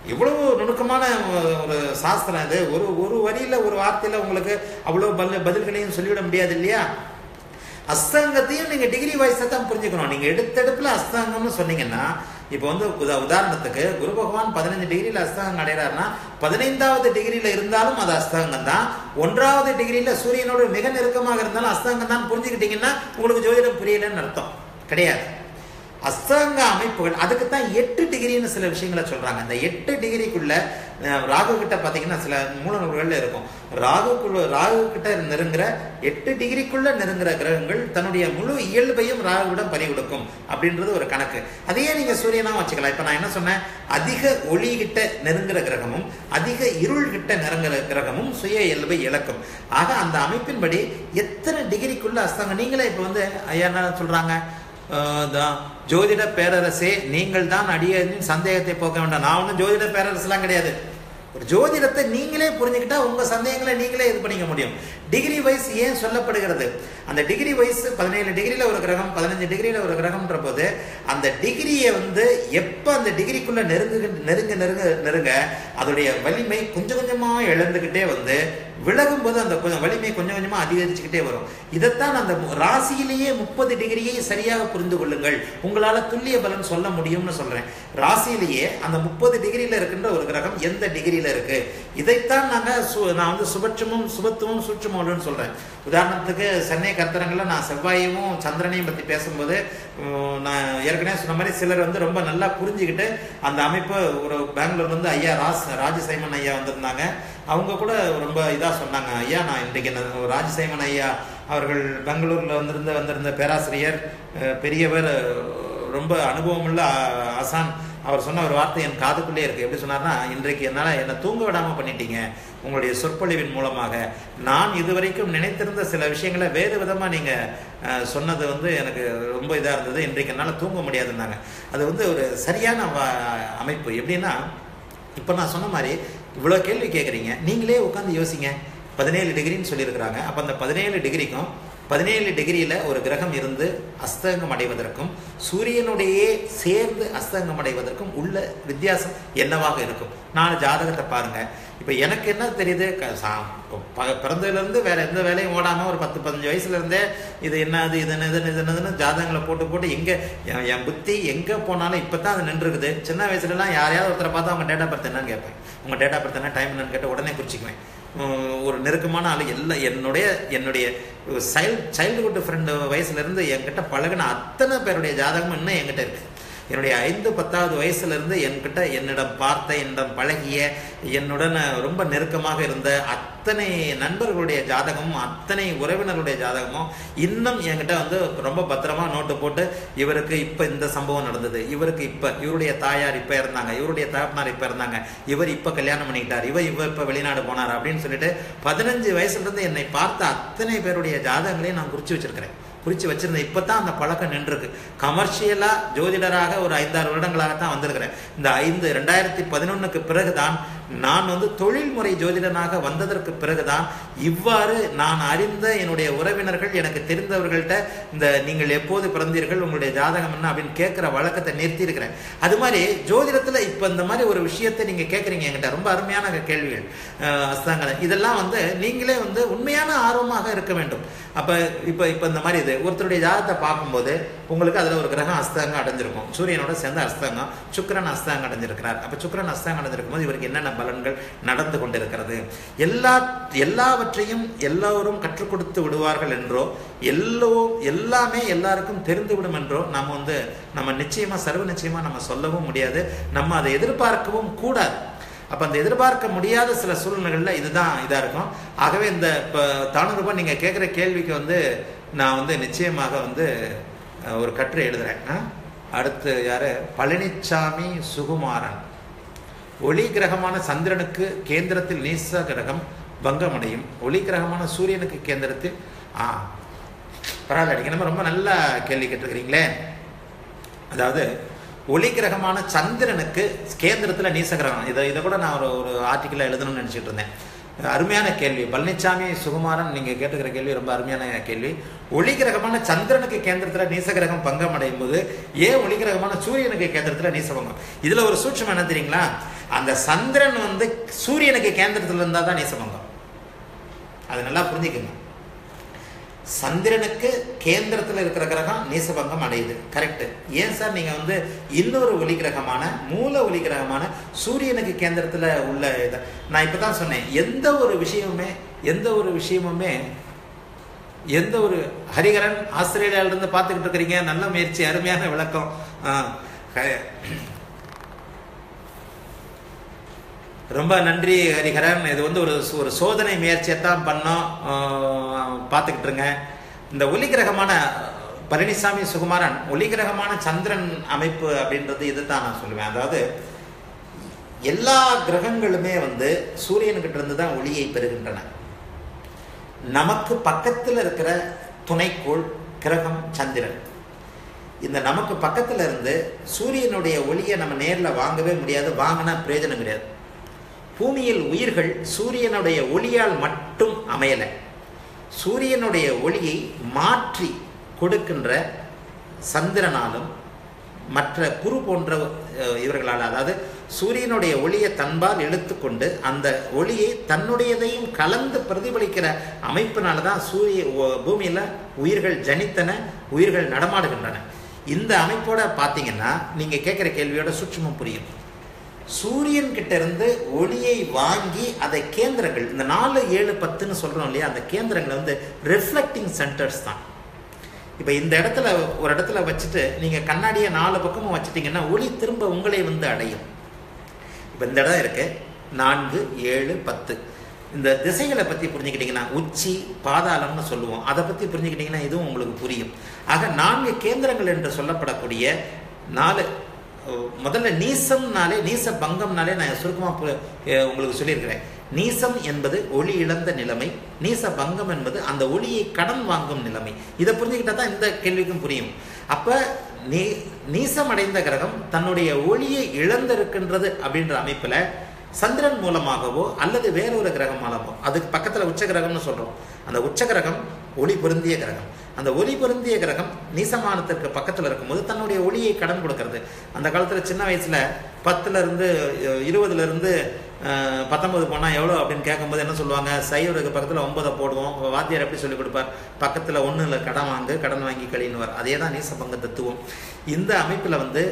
எவ்வளவு நுணுக்கமான ஒரு சாஸ்திரம் இது ஒரு ஒரு வரியில ஒரு வார்த்தையில உங்களுக்கு அவ்வளவு பதில் பதில்களையும் சொல்லிவிட முடியாது இல்லையா அஸ்தாங்கத்தையும் நீங்க டிகிரி வைஸை தான் புரிஞ்சுக்கணும் நீங்க எடுத்தெடுப்புல அஸ்தாங்கம்னு சொன்னீங்கன்னா இப்போ வந்து உதா உதாரணத்துக்கு குரு பகவான் பதினஞ்சு டிகிரியில் அஸ்தாங்கம் அடைகிறாருன்னா பதினைந்தாவது டிகிரியில் இருந்தாலும் அது அஸ்தாங்கம் தான் ஒன்றாவது டிகிரியில் சூரியனோட மிக நெருக்கமாக இருந்தாலும் அஸ்தாங்கம் தான் புரிஞ்சுக்கிட்டீங்கன்னா உங்களுக்கு ஜோதிடம் புரியலன்னு அர்த்தம் கிடையாது அஸ்தாங்க அமைப்புகள் அதுக்கு தான் எட்டு டிகிரின்னு சில விஷயங்களை சொல்றாங்க அந்த எட்டு டிகிரிக்குள்ள அஹ், ராகு கிட்ட பார்த்தீங்கன்னா சில மூல நூல்கள்ல இருக்கும் ராகுக்குள்ள ராகு கிட்ட நெருங்குற எட்டு டிகிரிக்குள்ள நெருங்குற கிரகங்கள் தன்னுடைய முழு இயல்பையும் ராகுவிடம் பறி கொடுக்கும் அப்படின்றது ஒரு கணக்கு அதையே நீங்க சூரியனா வச்சுக்கலாம் இப்ப நான் என்ன சொன்னேன் அதிக ஒளி கிட்ட நெருங்குற கிரகமும் அதிக இருள் கிட்ட நெருங்குற கிரகமும் சுய இயல்பை இழக்கும் ஆக அந்த அமைப்பின்படி எத்தனை டிகிரிக்குள்ள அஸ்தாங்க நீங்களே இப்ப வந்து ஐயா என்ன சொல்றாங்க ஆஹ் தான் ஜோதிட பேரரசே நீங்கள் தான் அடியனின் சந்தேகத்தை போக்க வேண்டாம் நான் ஒன்றும் ஜோதிட பேரரசுலாம் கிடையாது ஒரு ஜோதிடத்தை நீங்களே புரிஞ்சுக்கிட்டா உங்க சந்தேகங்களை நீங்களே இது பண்ணிக்க முடியும் டிகிரி வைஸ் ஏன் சொல்லப்படுகிறது அந்த டிகிரி வைஸ் பதினேழு டிகிரியில ஒரு கிரகம் பதினஞ்சு டிகிரியில ஒரு கிரகம்ன்ற போது அந்த டிகிரியை வந்து எப்ப அந்த டிகிரிக்குள்ள நெருங்கு நெருங்க நெருங்க நெருங்க அதோடைய வலிமை கொஞ்சம் கொஞ்சமா இழந்துகிட்டே வந்து விலகும் போது அந்த கொஞ்சம் வலிமை கொஞ்சம் கொஞ்சமா அதிகரிச்சுக்கிட்டே வரும் இதைத்தான் அந்த மு- ராசியிலேயே முப்பது டிகிரியை சரியாக புரிந்து கொள்ளுங்கள் உங்களால துல்லிய பலன் சொல்ல முடியும்னு சொல்றேன் ராசியிலேயே அந்த முப்பது டிகிரியில இருக்கின்ற ஒரு கிரகம் எந்த டிகிரியில இருக்கு இதைத்தான் நாங்க சு- நான் வந்து சுபட்சமும் சுபத்துவம் சூட்சமும் சொல்றேன் உதாரணத்துக்கு சென்னை கர்த்தரங்களில் நான் செவ்வாயையும் சந்திரனையும் பத்தி பேசும்போது உம், நான் ஏற்கனவே சொன்ன மாதிரி சிலர் வந்து ரொம்ப நல்லா புரிஞ்சுக்கிட்டு அந்த அமைப்பு ஒரு பெங்களூர்ல இருந்து ஐயா ராஸ் ராஜசைமன் ஐயா வந்திருந்தாங்க அவங்க கூட ரொம்ப இதா சொன்னாங்க ஐயா நான் இன்றைக்கு என்ன- ராஜசைமன் ஐயா அவர்கள் பெங்களூர்ல வந்திருந்த வந்திருந்த பேராசிரியர் அஹ், பெரியவர் ரொம்ப அனுபவமுள்ள ஆ- ஆசான் அவர் சொன்ன ஒரு வார்த்தை என் காதுக்குள்ளே இருக்கு எப்படி சொன்னார்னா இன்றைக்கு என்னால் என்னை தூங்க விடாம பண்ணிட்டீங்க உங்களுடைய சொற்பொழிவின் மூலமாக நான் இதுவரைக்கும் நினைத்திருந்த சில விஷயங்களை வேறு விதமா நீங்க அஹ், சொன்னது வந்து எனக்கு ரொம்ப இதா இருந்தது இன்றைக்கு என்னால் தூங்க முடியாதுன்னாங்க அது வந்து ஒரு சரியான வ- அமைப்பு எப்படின்னா இப்போ நான் சொன்ன மாதிரி இவ்வளோ கேள்வி கேட்குறீங்க நீங்களே உட்காந்து யோசிங்க பதினேழு டிகிரின்னு சொல்லியிருக்கிறாங்க அப்போ அந்த பதினேழு டிகிரிக்கும் பதினேழு டிகிரியில் ஒரு கிரகம் இருந்து அஸ்தங்கம் அடைவதற்கும் சூரியனுடையே சேர்ந்து அஸ்தங்கம் அடைவதற்கும் உள்ள வித்தியாசம் என்னவாக இருக்கும் நாலு ஜாதகத்தை பாருங்க இப்போ எனக்கு என்ன தெரியுது க- சா- ப- பிறந்ததுலேருந்து வேற எந்த வேலையும் ஓடாமல் ஒரு பத்து பதினஞ்சு வயசுல இருந்தே இது என்னது இது என்னது இது என்னதுன்னு ஜாதகங்களை போட்டு போட்டு எங்கே என் என் புத்தி எங்கே போனாலும் இப்போ தான் அது நின்றுருக்குது சின்ன வயசுலலாம் யாரையாவது ஒருத்தரை பார்த்தா அவங்க டேட்டா பர்த் என்னன்னு கேட்பேன் உங்கள் டேட்டா பர்த் என்ன டைம் என்னன்னு கேட்டு உடனே குறிச்சிக்குவேன் உம், ஒரு நெருக்கமான ஆள் எல்லாம் என்னுடைய என்னுடைய சைல்ட் சைல்டுஹுட் ஃப்ரெண்டு வயசுலேருந்து என்கிட்ட பழகின அத்தனை பேருடைய ஜாதகமும் இன்னும் என்கிட்ட இருக்கு என்னுடைய ஐந்து பத்தாவது வயசுல இருந்து என்கிட்ட என்னிடம் பார்த்த என்னிடம் பழகிய என்னுடன் ரொம்ப நெருக்கமாக இருந்த அத்தனை நண்பர்களுடைய ஜாதகமும் அத்தனை உறவினர்களுடைய ஜாதகமும் இன்னும் என்கிட்ட வந்து ரொம்ப பத்திரமா நோட்டு போட்டு இவருக்கு இப்ப இந்த சம்பவம் நடந்தது இவருக்கு இப்ப இவருடைய தாயார் இப்ப இருந்தாங்க இவருடைய தகப்பனார் இப்ப இருந்தாங்க இவர் இப்ப கல்யாணம் பண்ணிக்கிட்டார் இவர் இவ இப்ப வெளிநாடு போனார் அப்படின்னு சொல்லிட்டு பதினஞ்சு வயசுல இருந்து என்னை பார்த்த அத்தனை பேருடைய ஜாதகங்களையும் நான் குறிச்சு வச்சிருக்கிறேன் குறித்து வச்சிருந்தேன் இப்போ தான் அந்த பழக்கம் நின்றுருக்கு கமர்ஷியலாக ஜோதிடராக ஒரு ஐந்தாறு வருடங்களாக தான் வந்திருக்கிறேன் இந்த ஐந்து ரெண்டாயிரத்தி பதினொன்றுக்கு பிறகுதான் நான் வந்து தொழில்முறை ஜோதிடனாக வந்ததற்கு பிறகுதான் இவ்வாறு நான் அறிந்த என்னுடைய உறவினர்கள் எனக்கு தெரிந்தவர்கள்ட்ட இந்த நீங்கள் எப்போது பிறந்தீர்கள் உங்களுடைய ஜாதகம் என்ன அப்படின்னு கேட்குற வழக்கத்தை நிறுத்தி இருக்கிறேன் அது மாதிரி ஜோதிடத்தில் இப்போ இந்த மாதிரி ஒரு விஷயத்தை நீங்கள் கேட்குறீங்க என்கிட்ட ரொம்ப அருமையான கேள்விகள் அஹ் அஸ்தாங்கலம் இதெல்லாம் வந்து நீங்களே வந்து உண்மையான ஆர்வமாக இருக்க வேண்டும் அப்போ இப்போ இப்போ இந்த மாதிரி இது ஒருத்தருடைய ஜாதகத்தை பார்க்கும்போது உங்களுக்கு அதில் ஒரு கிரகம் அஸ்தாங்கம் அடைஞ்சிருக்கும் சூரியனோட சேர்ந்து அஸ்தாங்கம் சுக்கிரன் அஸ்தாங்கம் அடைஞ்சிருக்கிறார் அப்போ சுக்கிரன் அஸ்தாங்கம் அடைஞ்சிருக்கும் போது இவருக்கு என்னென்ன பலன்கள் நடந்து கொண்டிருக்கிறது எல்லா எல்லாவற்றையும் எல்லோரும் கற்றுக் கொடுத்து விடுவார்கள் என்றோ எல்லோ எல்லாமே எல்லாருக்கும் தெரிந்து விடும் என்றோ நம்ம வந்து நம்ம நிச்சயமா சர்வ நிச்சயமா நம்ம சொல்லவும் முடியாது நம்ம அதை எதிர்பார்க்கவும் கூடாது அப்போ அந்த எதிர்பார்க்க முடியாத சில சூழ்நிலைகளில் இதுதான் இதாக இருக்கும் ஆகவே இந்த இப்போ தானூறுபா நீங்கள் கேட்குற கேள்விக்கு வந்து நான் வந்து நிச்சயமாக வந்து அஹ், ஒரு கட்டுரை எழுதுறேன் ஆ? அடுத்து யாரு பழனிச்சாமி சுகுமாரன் ஒளி கிரகமான சந்திரனுக்கு கேந்திரத்தில் நீச கிரகம் பங்கமடையும் ஒளி கிரகமான சூரியனுக்கு கேந்திரத்தில் ஆ பரவாயில்ல நீங்க நம்ம ரொம்ப நல்ல கேள்வி கேட்டிருக்கிறீங்களே அதாவது ஒளி கிரகமான சந்திரனுக்கு கேந்திரத்துல நீச கிரகம் இதை இதை கூட நான் ஒரு ஒரு ஆர்டிக்கலில் எழுதணும்னு நினைச்சிட்டு இருந்தேன் அருமையான கேள்வி பழனிசாமி சுகுமாரன் நீங்க கேட்டுக்கிற கேள்வி ரொம்ப அருமையான கேள்வி ஒளி கிரகமான சந்திரனுக்கு கேந்திரத்துல நீச கிரகம் பங்கம் அடையும் போது ஏன் ஒளி கிரகமான சூரியனுக்கு கேந்திரத்துல நீச பங்கம் இதுல ஒரு சூட்சம் என்ன தெரியுங்களா அந்த சந்திரன் வந்து சூரியனுக்கு கேந்திரத்தில் இருந்தால் தான் நீசபங்கம் அது நல்லா புரிஞ்சுக்கங்க சந்திரனுக்கு கேந்திரத்தில் இருக்கிற கிரகம் நீசபங்கம் அடையுது கரெக்ட் ஏன் சார் நீங்கள் வந்து இன்னொரு ஒளி கிரகமான மூல ஒளி கிரகமான சூரியனுக்கு கேந்திரத்தில் உள்ள இதை நான் இப்போ தான் சொன்னேன் எந்த ஒரு விஷயமுமே எந்த ஒரு விஷயமுமே எந்த ஒரு ஹரிகரன் ஆஸ்திரேலியாவிலிருந்து பார்த்துக்கிட்டு இருக்கிறீங்க நல்ல முயற்சி அருமையான விளக்கம் ஆ, ஹ- ரொம்ப நன்றி ஹரிஹரன் இது வந்து ஒரு சோ- ஒரு சோதனை முயற்சியை தான் பண்ணோம் ஆஹ் பார்த்துக்கிட்டு இருங்க இந்த ஒலி கிரகமான பழனிசாமி சுகுமாரன் ஒலி கிரகமான சந்திரன் அமைப்பு அப்படின்றது இதுதான் நான் சொல்லுவேன் அதாவது எல்லா கிரகங்களுமே வந்து சூரியன்கிட்ட இருந்து தான் ஒளியை பெறுகின்றன நமக்கு பக்கத்தில் இருக்கிற துணைக்கோள் கிரகம் சந்திரன் இந்த நமக்கு பக்கத்துல இருந்து சூரியனுடைய ஒளியை நம்ம நேரில் வாங்கவே முடியாது வாங்கினா பிரயோஜனம் கிடையாது பூமியில் உயிர்கள் சூரியனுடைய ஒளியால் மட்டும் அமையலை சூரியனுடைய ஒளியை மாற்றி கொடுக்கின்ற சந்திரனாலும் மற்ற குரு போன்ற அஹ், இவர்களால் அதாவது சூரியனுடைய ஒளியை தன்பால் இழுத்துக்கொண்டு அந்த ஒளியை தன்னுடையதையும் கலந்து பிரதிபலிக்கிற அமைப்பினால தான் சூரிய ஒ- பூமியில உயிர்கள் ஜனித்தன உயிர்கள் நடமாடுகின்றன இந்த அமைப்போட பார்த்தீங்கன்னா நீங்க கேட்குற கேள்வியோட சூட்சுமம் புரியும் சூரியன் கிட்ட இருந்து ஒளியை வாங்கி அதை கேந்திரங்கள் இந்த நாலு ஏழு பத்துன்னு சொல்றோம் இல்லையா அந்த கேந்திரங்கள் வந்து ரிஃப்ளெக்டிங் சென்டர்ஸ் தான் இப்போ இந்த இடத்துல ஒரு இடத்துல வச்சுட்டு நீங்க கண்ணாடியை நாலு பக்கமும் வச்சுட்டீங்கன்னா ஒளி திரும்ப உங்களை வந்து அடையும் இப்போ இந்த இடம் இருக்கு நான்கு ஏழு பத்து இந்த திசைகளை பற்றி புரிஞ்சுக்கிட்டீங்கன்னா உச்சி பாதாளம்னு சொல்லுவோம் அதை பற்றி புரிஞ்சுக்கிட்டீங்கன்னா இதுவும் உங்களுக்கு புரியும் ஆக நான்கு கேந்திரங்கள் என்று சொல்லப்படக்கூடிய நாலு அஹ், முதல்ல நீசம்னாலே நீச பங்கம்னாலே நான் சுருக்கமாக உங்களுக்கு சொல்லியிருக்கிறேன் நீசம் என்பது ஒளி இழந்த நிலைமை நீச பங்கம் என்பது அந்த ஒளியை கடன் வாங்கும் நிலைமை இதை புரிஞ்சுக்கிட்டா தான் இந்த கேள்விக்கும் புரியும் அப்ப நீ நீசம் அடைந்த கிரகம் தன்னுடைய ஒளியை இழந்திருக்கின்றது அப்படின்ற அமைப்புல சந்திரன் மூலமாகவோ அல்லது வேறொரு கிரகம் மூலமோ அதுக்கு பக்கத்துல உச்ச கிரகம்னு சொல்றோம் அந்த உச்ச கிரகம் ஒளி பொருந்திய கிரகம் அந்த ஒளி பொருந்திய கிரகம் நீசமானத்திற்கு பக்கத்துல இருக்கும்போது தன்னுடைய ஒளியை கடன் கொடுக்கிறது அந்த காலத்துல சின்ன வயசுல பத்துல இருந்து அஹ், இருபதுல இருந்து அஹ், பத்தொன்பது போனா எவ்வளோ அப்படின்னு கேட்கும்போது என்ன சொல்லுவாங்க சைவருக்கு பக்கத்துல ஒன்பதை போடுவோம் வாத்தியார் எப்படி சொல்லி கொடுப்பார் பக்கத்துல ஒண்ணுல கடன் வாங்கு கடன் வாங்கி கழினுவார் அதே தான் நீசபங்க தத்துவம் இந்த அமைப்புல வந்து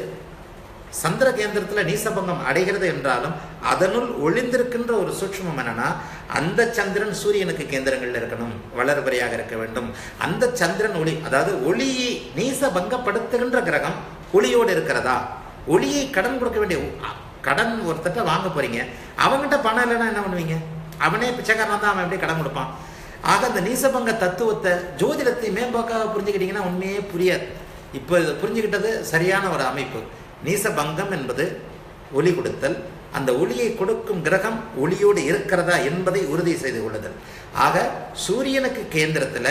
சந்திர கேந்திரத்தில் நீசபங்கம் அடைகிறது என்றாலும் அதனுள் ஒளிந்திருக்கின்ற ஒரு சூட்சுமம் என்னன்னா அந்த சந்திரன் சூரியனுக்கு கேந்திரங்கள்ல இருக்கணும் வளர்பறையாக இருக்க வேண்டும் அந்த சந்திரன் ஒளி அதாவது ஒளியை நீசபங்கப்படுத்துகின்ற கிரகம் ஒளியோடு இருக்கிறதா ஒளியை கடன் கொடுக்க வேண்டிய அ- கடன் ஒருத்தட்ட வாங்க போறீங்க அவங்ககிட்ட பணம் இல்லைன்னா என்ன பண்ணுவீங்க அவனே பிச்சைக்காரனா தான் அவன் எப்படி கடன் கொடுப்பான் ஆக அந்த நீசபங்க தத்துவத்தை ஜோதிடத்தை மேம்போக்காக புரிஞ்சுக்கிட்டீங்கன்னா உண்மையே புரியாது இப்போ இதை புரிஞ்சுக்கிட்டது சரியான ஒரு அமைப்பு நீசபங்கம் என்பது ஒளி கொடுத்தல் அந்த ஒளியை கொடுக்கும் கிரகம் ஒளியோடு இருக்கிறதா என்பதை உறுதி செய்து கொள்ளுதல் ஆக சூரியனுக்கு கேந்திரத்தில்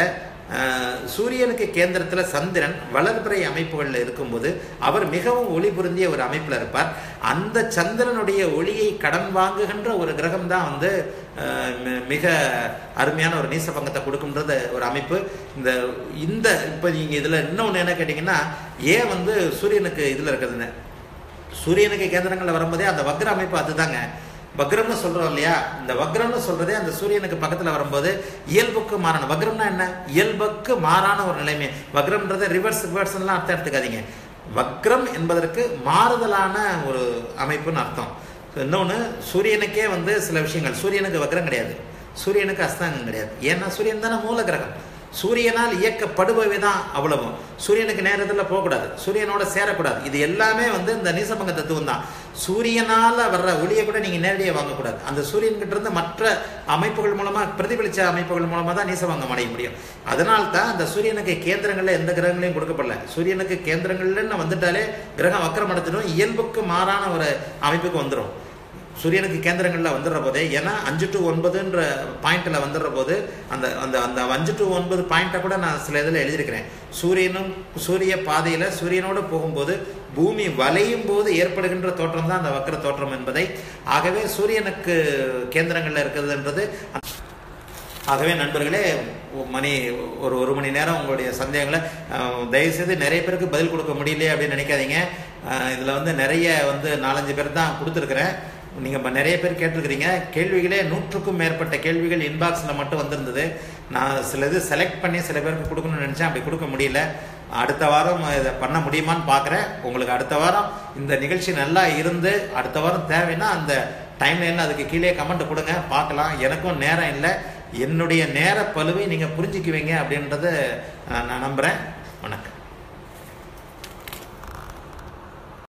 சூரியனுக்கு கேந்திரத்தில் சந்திரன் வளர்பிறை அமைப்புகளில் இருக்கும்போது அவர் மிகவும் ஒளி பொருந்திய ஒரு அமைப்பில் இருப்பார் அந்த சந்திரனுடைய ஒளியை கடன் வாங்குகின்ற ஒரு கிரகம் தான் வந்து அஹ், மி- மிக அருமையான ஒரு நீசபங்கத்தை கொடுக்கும்ன்றது ஒரு அமைப்பு இந்த இந்த இப்போ நீங்கள் இதில் இன்னொன்று என்ன கேட்டிங்கன்னா ஏன் வந்து சூரியனுக்கு இதில் இருக்கிறதுன்னு சூரியனுக்கு கேந்திரங்களில் வரும்போதே அந்த வக்ர அமைப்பு அதுதாங்க வக்ரம்னு சொல்றோம் இல்லையா இந்த வக்ரம்னு சொல்றதே அந்த சூரியனுக்கு பக்கத்துல வரும்போது இயல்புக்கு மாறான வக்ரம்னா என்ன இயல்புக்கு மாறான ஒரு நிலைமை வக்ரம்ன்றதை ரிவர்ஸ் ரிவர்ஸ்லாம் அர்த்தம் எடுத்துக்காதீங்க வக்ரம் என்பதற்கு மாறுதலான ஒரு அமைப்புன்னு அர்த்தம் இன்னொன்று சூரியனுக்கே வந்து சில விஷயங்கள் சூரியனுக்கு வக்ரம் கிடையாது சூரியனுக்கு அஸ்தாங்கம் கிடையாது ஏன்னா சூரியன் தானே மூல கிரகம் சூரியனால் இயக்கப்படுபவை தான் அவ்வளவும் சூரியனுக்கு நேரத்தில் போகக்கூடாது சூரியனோட சேரக்கூடாது இது எல்லாமே வந்து இந்த நீசபங்க தத்துவம் தான் சூரியனால வர்ற ஒளியை கூட நீங்க நேரடியாக வாங்கக்கூடாது அந்த சூரியன் கிட்ட இருந்து மற்ற அமைப்புகள் மூலமா பிரதிபலிச்ச அமைப்புகள் மூலமா தான் நீசபங்கம் அடைய முடியும் அதனால தான் அந்த சூரியனுக்கு கேந்திரங்கள்ல எந்த கிரகங்களையும் கொடுக்கப்படல சூரியனுக்கு கேந்திரங்கள்னு வந்துட்டாலே கிரகம் வக்கரம் அடைச்சிடும் இயல்புக்கு மாறான ஒரு அமைப்புக்கு வந்துடும் சூரியனுக்கு கேந்திரங்களில் வந்துடுற போதே ஏன்னா அஞ்சு டு ஒன்பதுன்ற பாயிண்ட்ல வந்துடுற போது அந்த அந்த அந்த அஞ்சு டு ஒன்பது பாயிண்ட்டை கூட நான் சில இதில் எழுதியிருக்கிறேன் சூரியனும் சூரிய பாதையில் சூரியனோடு போகும்போது பூமி வளையும் போது ஏற்படுகின்ற தோற்றம் தான் அந்த வக்கர தோற்றம் என்பதை ஆகவே சூரியனுக்கு கேந்திரங்களில் இருக்கிறதுன்றது ஆகவே நண்பர்களே ஒ- மணி ஒரு ஒரு மணி நேரம் உங்களுடைய சந்தேகங்களை அஹ், தயவுசெய்து நிறைய பேருக்கு பதில் கொடுக்க முடியலையே அப்படின்னு நினைக்காதீங்க அஹ், இதுல வந்து நிறைய வந்து நாலஞ்சு பேர் தான் கொடுத்துருக்குறேன் நீங்கள் நிறைய பேர் கேட்டிருக்கிறீங்க கேள்விகளே நூற்றுக்கும் மேற்பட்ட கேள்விகள் இன்பாக்ஸில் மட்டும் வந்திருந்தது நான் சில இது செலக்ட் பண்ணி சில பேருக்கு கொடுக்கணும்னு நினச்சேன் அப்படி கொடுக்க முடியல அடுத்த வாரம் இதை பண்ண முடியுமான்னு பார்க்குறேன் உங்களுக்கு அடுத்த வாரம் இந்த நிகழ்ச்சி நல்லா இருந்து அடுத்த வாரம் தேவைன்னா அந்த டைம்லைனில் அதுக்கு கீழே கமெண்ட் கொடுங்க பார்க்கலாம் எனக்கும் நேரம் இல்லை என்னுடைய நேர பழுவை நீங்கள் புரிஞ்சுக்குவீங்க அப்படின்றத நான் நம்புகிறேன் வணக்கம்